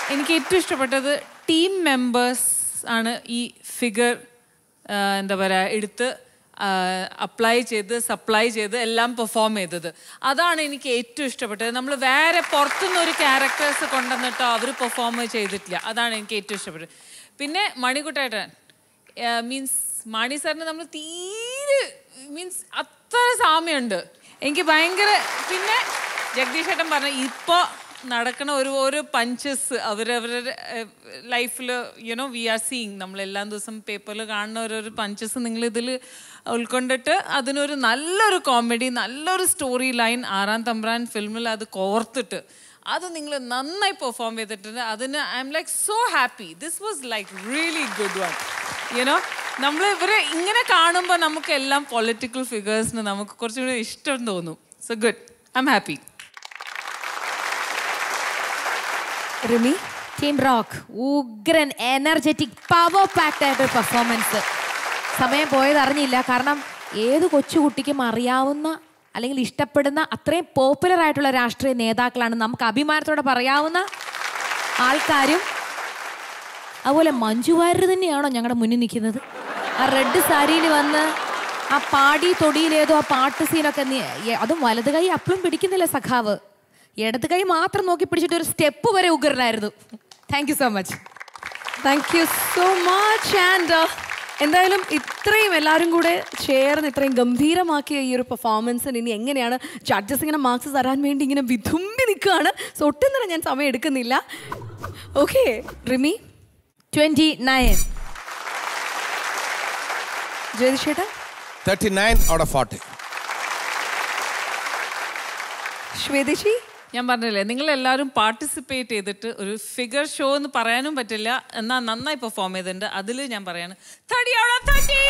എനിക്ക് ഏറ്റവും ഇഷ്ടപ്പെട്ടത് ടീം മെമ്പേഴ്സ് ആണ് ഈ ഫിഗർ എന്താ പറയുക എടുത്ത് അപ്ലൈ ചെയ്ത് സപ്ലൈ ചെയ്ത് എല്ലാം പെർഫോം ചെയ്തത് അതാണ് എനിക്ക് ഏറ്റവും ഇഷ്ടപ്പെട്ടത് നമ്മൾ വേറെ പുറത്തുനിന്ന് ഒരു ക്യാരക്ടേഴ്സ് കൊണ്ടുവന്നിട്ടോ അവർ പെർഫോം ചെയ്തിട്ടില്ല അതാണ് എനിക്ക് ഏറ്റവും ഇഷ്ടപ്പെട്ടത് പിന്നെ മണിക്കുട്ടേട്ടൻ മീൻസ് മാണി സാറിന് നമ്മൾ തീരെ മീൻസ് അത്ര സാമ്യമുണ്ട് എനിക്ക് ഭയങ്കര പിന്നെ ജഗദീഷ് ഏട്ടൻ പറഞ്ഞ ഇപ്പോൾ നടക്കുന്ന ഒരു ഓരോ പഞ്ചസ് അവരവരുടെ ലൈഫിൽ യുനോ വി ആർ സീയിങ് നമ്മൾ എല്ലാ ദിവസം പേപ്പറിൽ കാണുന്ന ഓരോരോ പഞ്ചസ് നിങ്ങൾ ഇതിൽ ഉൾക്കൊണ്ടിട്ട് അതിനൊരു നല്ലൊരു കോമഡി നല്ലൊരു സ്റ്റോറി ലൈൻ ആറാം തമ്പ്രാൻ ഫിലിമിൽ അത് കോർത്തിട്ട് അത് നിങ്ങൾ നന്നായി പെർഫോം ചെയ്തിട്ടുണ്ട് അതിന് I'm like so happy this was like really good one you know നമ്മൾ ഇവരെ ഇങ്ങനെ കാണുമ്പോൾ നമുക്ക് എല്ലാം പൊളിറ്റിക്കൽ ഫിഗേഴ്സിന് നമുക്ക് കുറച്ചുകൂടി ഇഷ്ടം തോന്നും so good I'm happy Rimi team rock ഉഗ്രൻ എനർജറ്റിക് പവർ പാക്ഡ് ആയിട്ടൊരു പെർഫോമൻസ് സമയം പോയത് അറിഞ്ഞില്ല കാരണം ഏത് കൊച്ചുകുട്ടിക്കും അറിയാവുന്ന അല്ലെങ്കിൽ ഇഷ്ടപ്പെടുന്ന അത്രയും പോപ്പുലർ ആയിട്ടുള്ള രാഷ്ട്രീയ നേതാക്കളാണ് നമുക്ക് അഭിമാനത്തോടെ പറയാവുന്ന ആൾക്കാരും അതുപോലെ മഞ്ജു വാര്യർ തന്നെയാണോ ഞങ്ങളുടെ മുന്നിൽ നിൽക്കുന്നത് ആ റെഡ് സാരിയിൽ വന്ന് ആ പാടി തൊടിയിലേതോ ആ പാട്ട് സീനൊക്കെ നീ- എ- അതും വലത് കൈ അപ്പളും പിടിക്കുന്നില്ല സഖാവ് ഇടത് കൈ മാത്രം നോക്കി പിടിച്ചിട്ട് ഒരു സ്റ്റെപ്പ് വരെ ഉഗ്രനായിരുന്നു thank you so much thank you so much and എന്തായാലും ഇത്രയും എല്ലാവരും കൂടെ ചേർന്ന് ഇത്രയും ഗംഭീരമാക്കിയ ഈ ഒരു പെർഫോമൻസിന് ഇനി എങ്ങനെയാണ് ജഡ്ജസ് ഇങ്ങനെ മാർക്സ് തരാൻ വേണ്ടി ഇങ്ങനെ വിതുമ്പി നിൽക്കുകയാണ് സോ ഒട്ടും തന്നെ ഞാൻ സമയം എടുക്കുന്നില്ല ഓക്കെ റിമി ട്വന്റി നയൻ ജ്യോതിഷേട്ടാ thirty nine out of forty ശ്വേതേശി ഞാൻ പറഞ്ഞില്ലേ നിങ്ങൾ എല്ലാവരും പാർട്ടിസിപ്പേറ്റ് ചെയ്തിട്ട് ഒരു ഫിഗർ ഷോ എന്ന് പറയാനും പറ്റില്ല എന്നാൽ നന്നായി പെർഫോം ചെയ്തിട്ടുണ്ട് അതിൽ ഞാൻ പറയാണ് തടിയോടെ തടി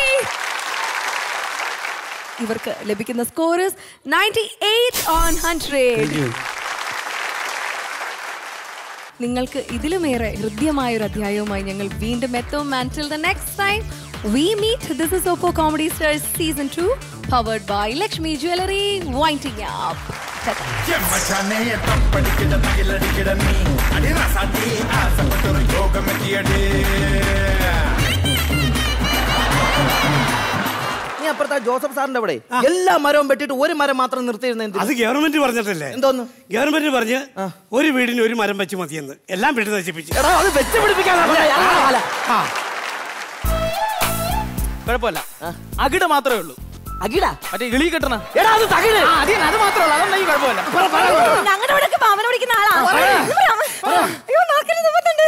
ഇവർക്ക് ലഭിക്കുന്ന scores ninety eight on hundred നിങ്ങൾക്ക് ഇതിലുമേറെ ഹൃദ്യമായ ഒരു അധ്യായവുമായി ഞങ്ങൾ വീണ്ടും എത്തും and the next time we meet this is Oppo comedy stars season two powered by Lakshmi jewellery winding up ചെമ്മച്ചാനെ തപ്പടിക്കിട തകിലടിക്കിട നീ അടിറാസാട്ടി ആസപ്പെട്ടൊരു യോഗമെത്തിയടേ നീ അപ്പുറത്തെ ആ ജോസഫ് സാറിന്റെ അവിടെ എല്ലാ മരവും വെട്ടിട്ട് ഒരു മരം മാത്രം നിർത്തിയിരുന്ന എന്ത് അത് ഗവൺമെന്റ് പറഞ്ഞിട്ടല്ലേ എന്തോന്ന് ഗവൺമെന്റ് പറഞ്ഞ് ഒരു വീടിന് ഒരു മരം വെച്ച് മതിയെന്ന് എല്ലാം വെട്ടി നശിപ്പിച്ചു എടാ അത് വെച്ച് പിടിപ്പിക്കാനാ ആ. കുഴപ്പമില്ല അകിട മാത്രമേ ഉള്ളൂ അകിട മറ്റേ ഇളി കെട്ടണ എടാ അത് തകിട് ആ, അത് തന്നെ, അത് മാത്രമേ ഉള്ളൂ അതുണ്ടെങ്കിൽ കുഴപ്പമില്ല ഞങ്ങളുടെ ഇവിടെ ഭാവന വിളിക്കുന്ന ആളാ അയ്യോ നാക്കിൽ നിന്നിട്ടുണ്ട്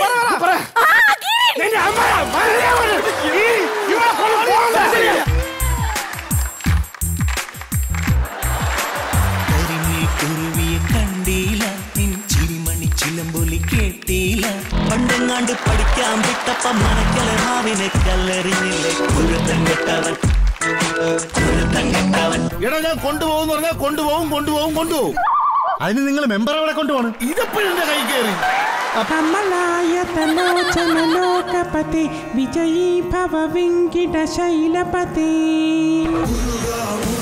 കുരുവിയെ കണ്ടില്ല നിൻ ചിരിമണി ചിലമ്പൊലി കേട്ടില്ല പണ്ടെങ്ങാണ്ട് പഠിക്കാൻ വിട്ടപ്പ മനക്കല മാവിനെ കല്ലെറിഞ്ഞില്ലേ കുരുത്തൻ കെട്ടവൻ കുരുത്തൻ കെട്ടവൻ എടാ ഞാൻ കൊണ്ടുപോകും പറഞ്ഞാൽ കൊണ്ടുപോകും കൊണ്ടുപോകും കൊണ്ടുപോകും അതിന് നിങ്ങൾ മെമ്പർ അവിടെ കൊണ്ടുപോകണം ഇതെപ്പോഴും എന്റെ കൈ കയറി కమలాయతలోచనలోకపతి విజయీ భవ వెంకిట శైలపతి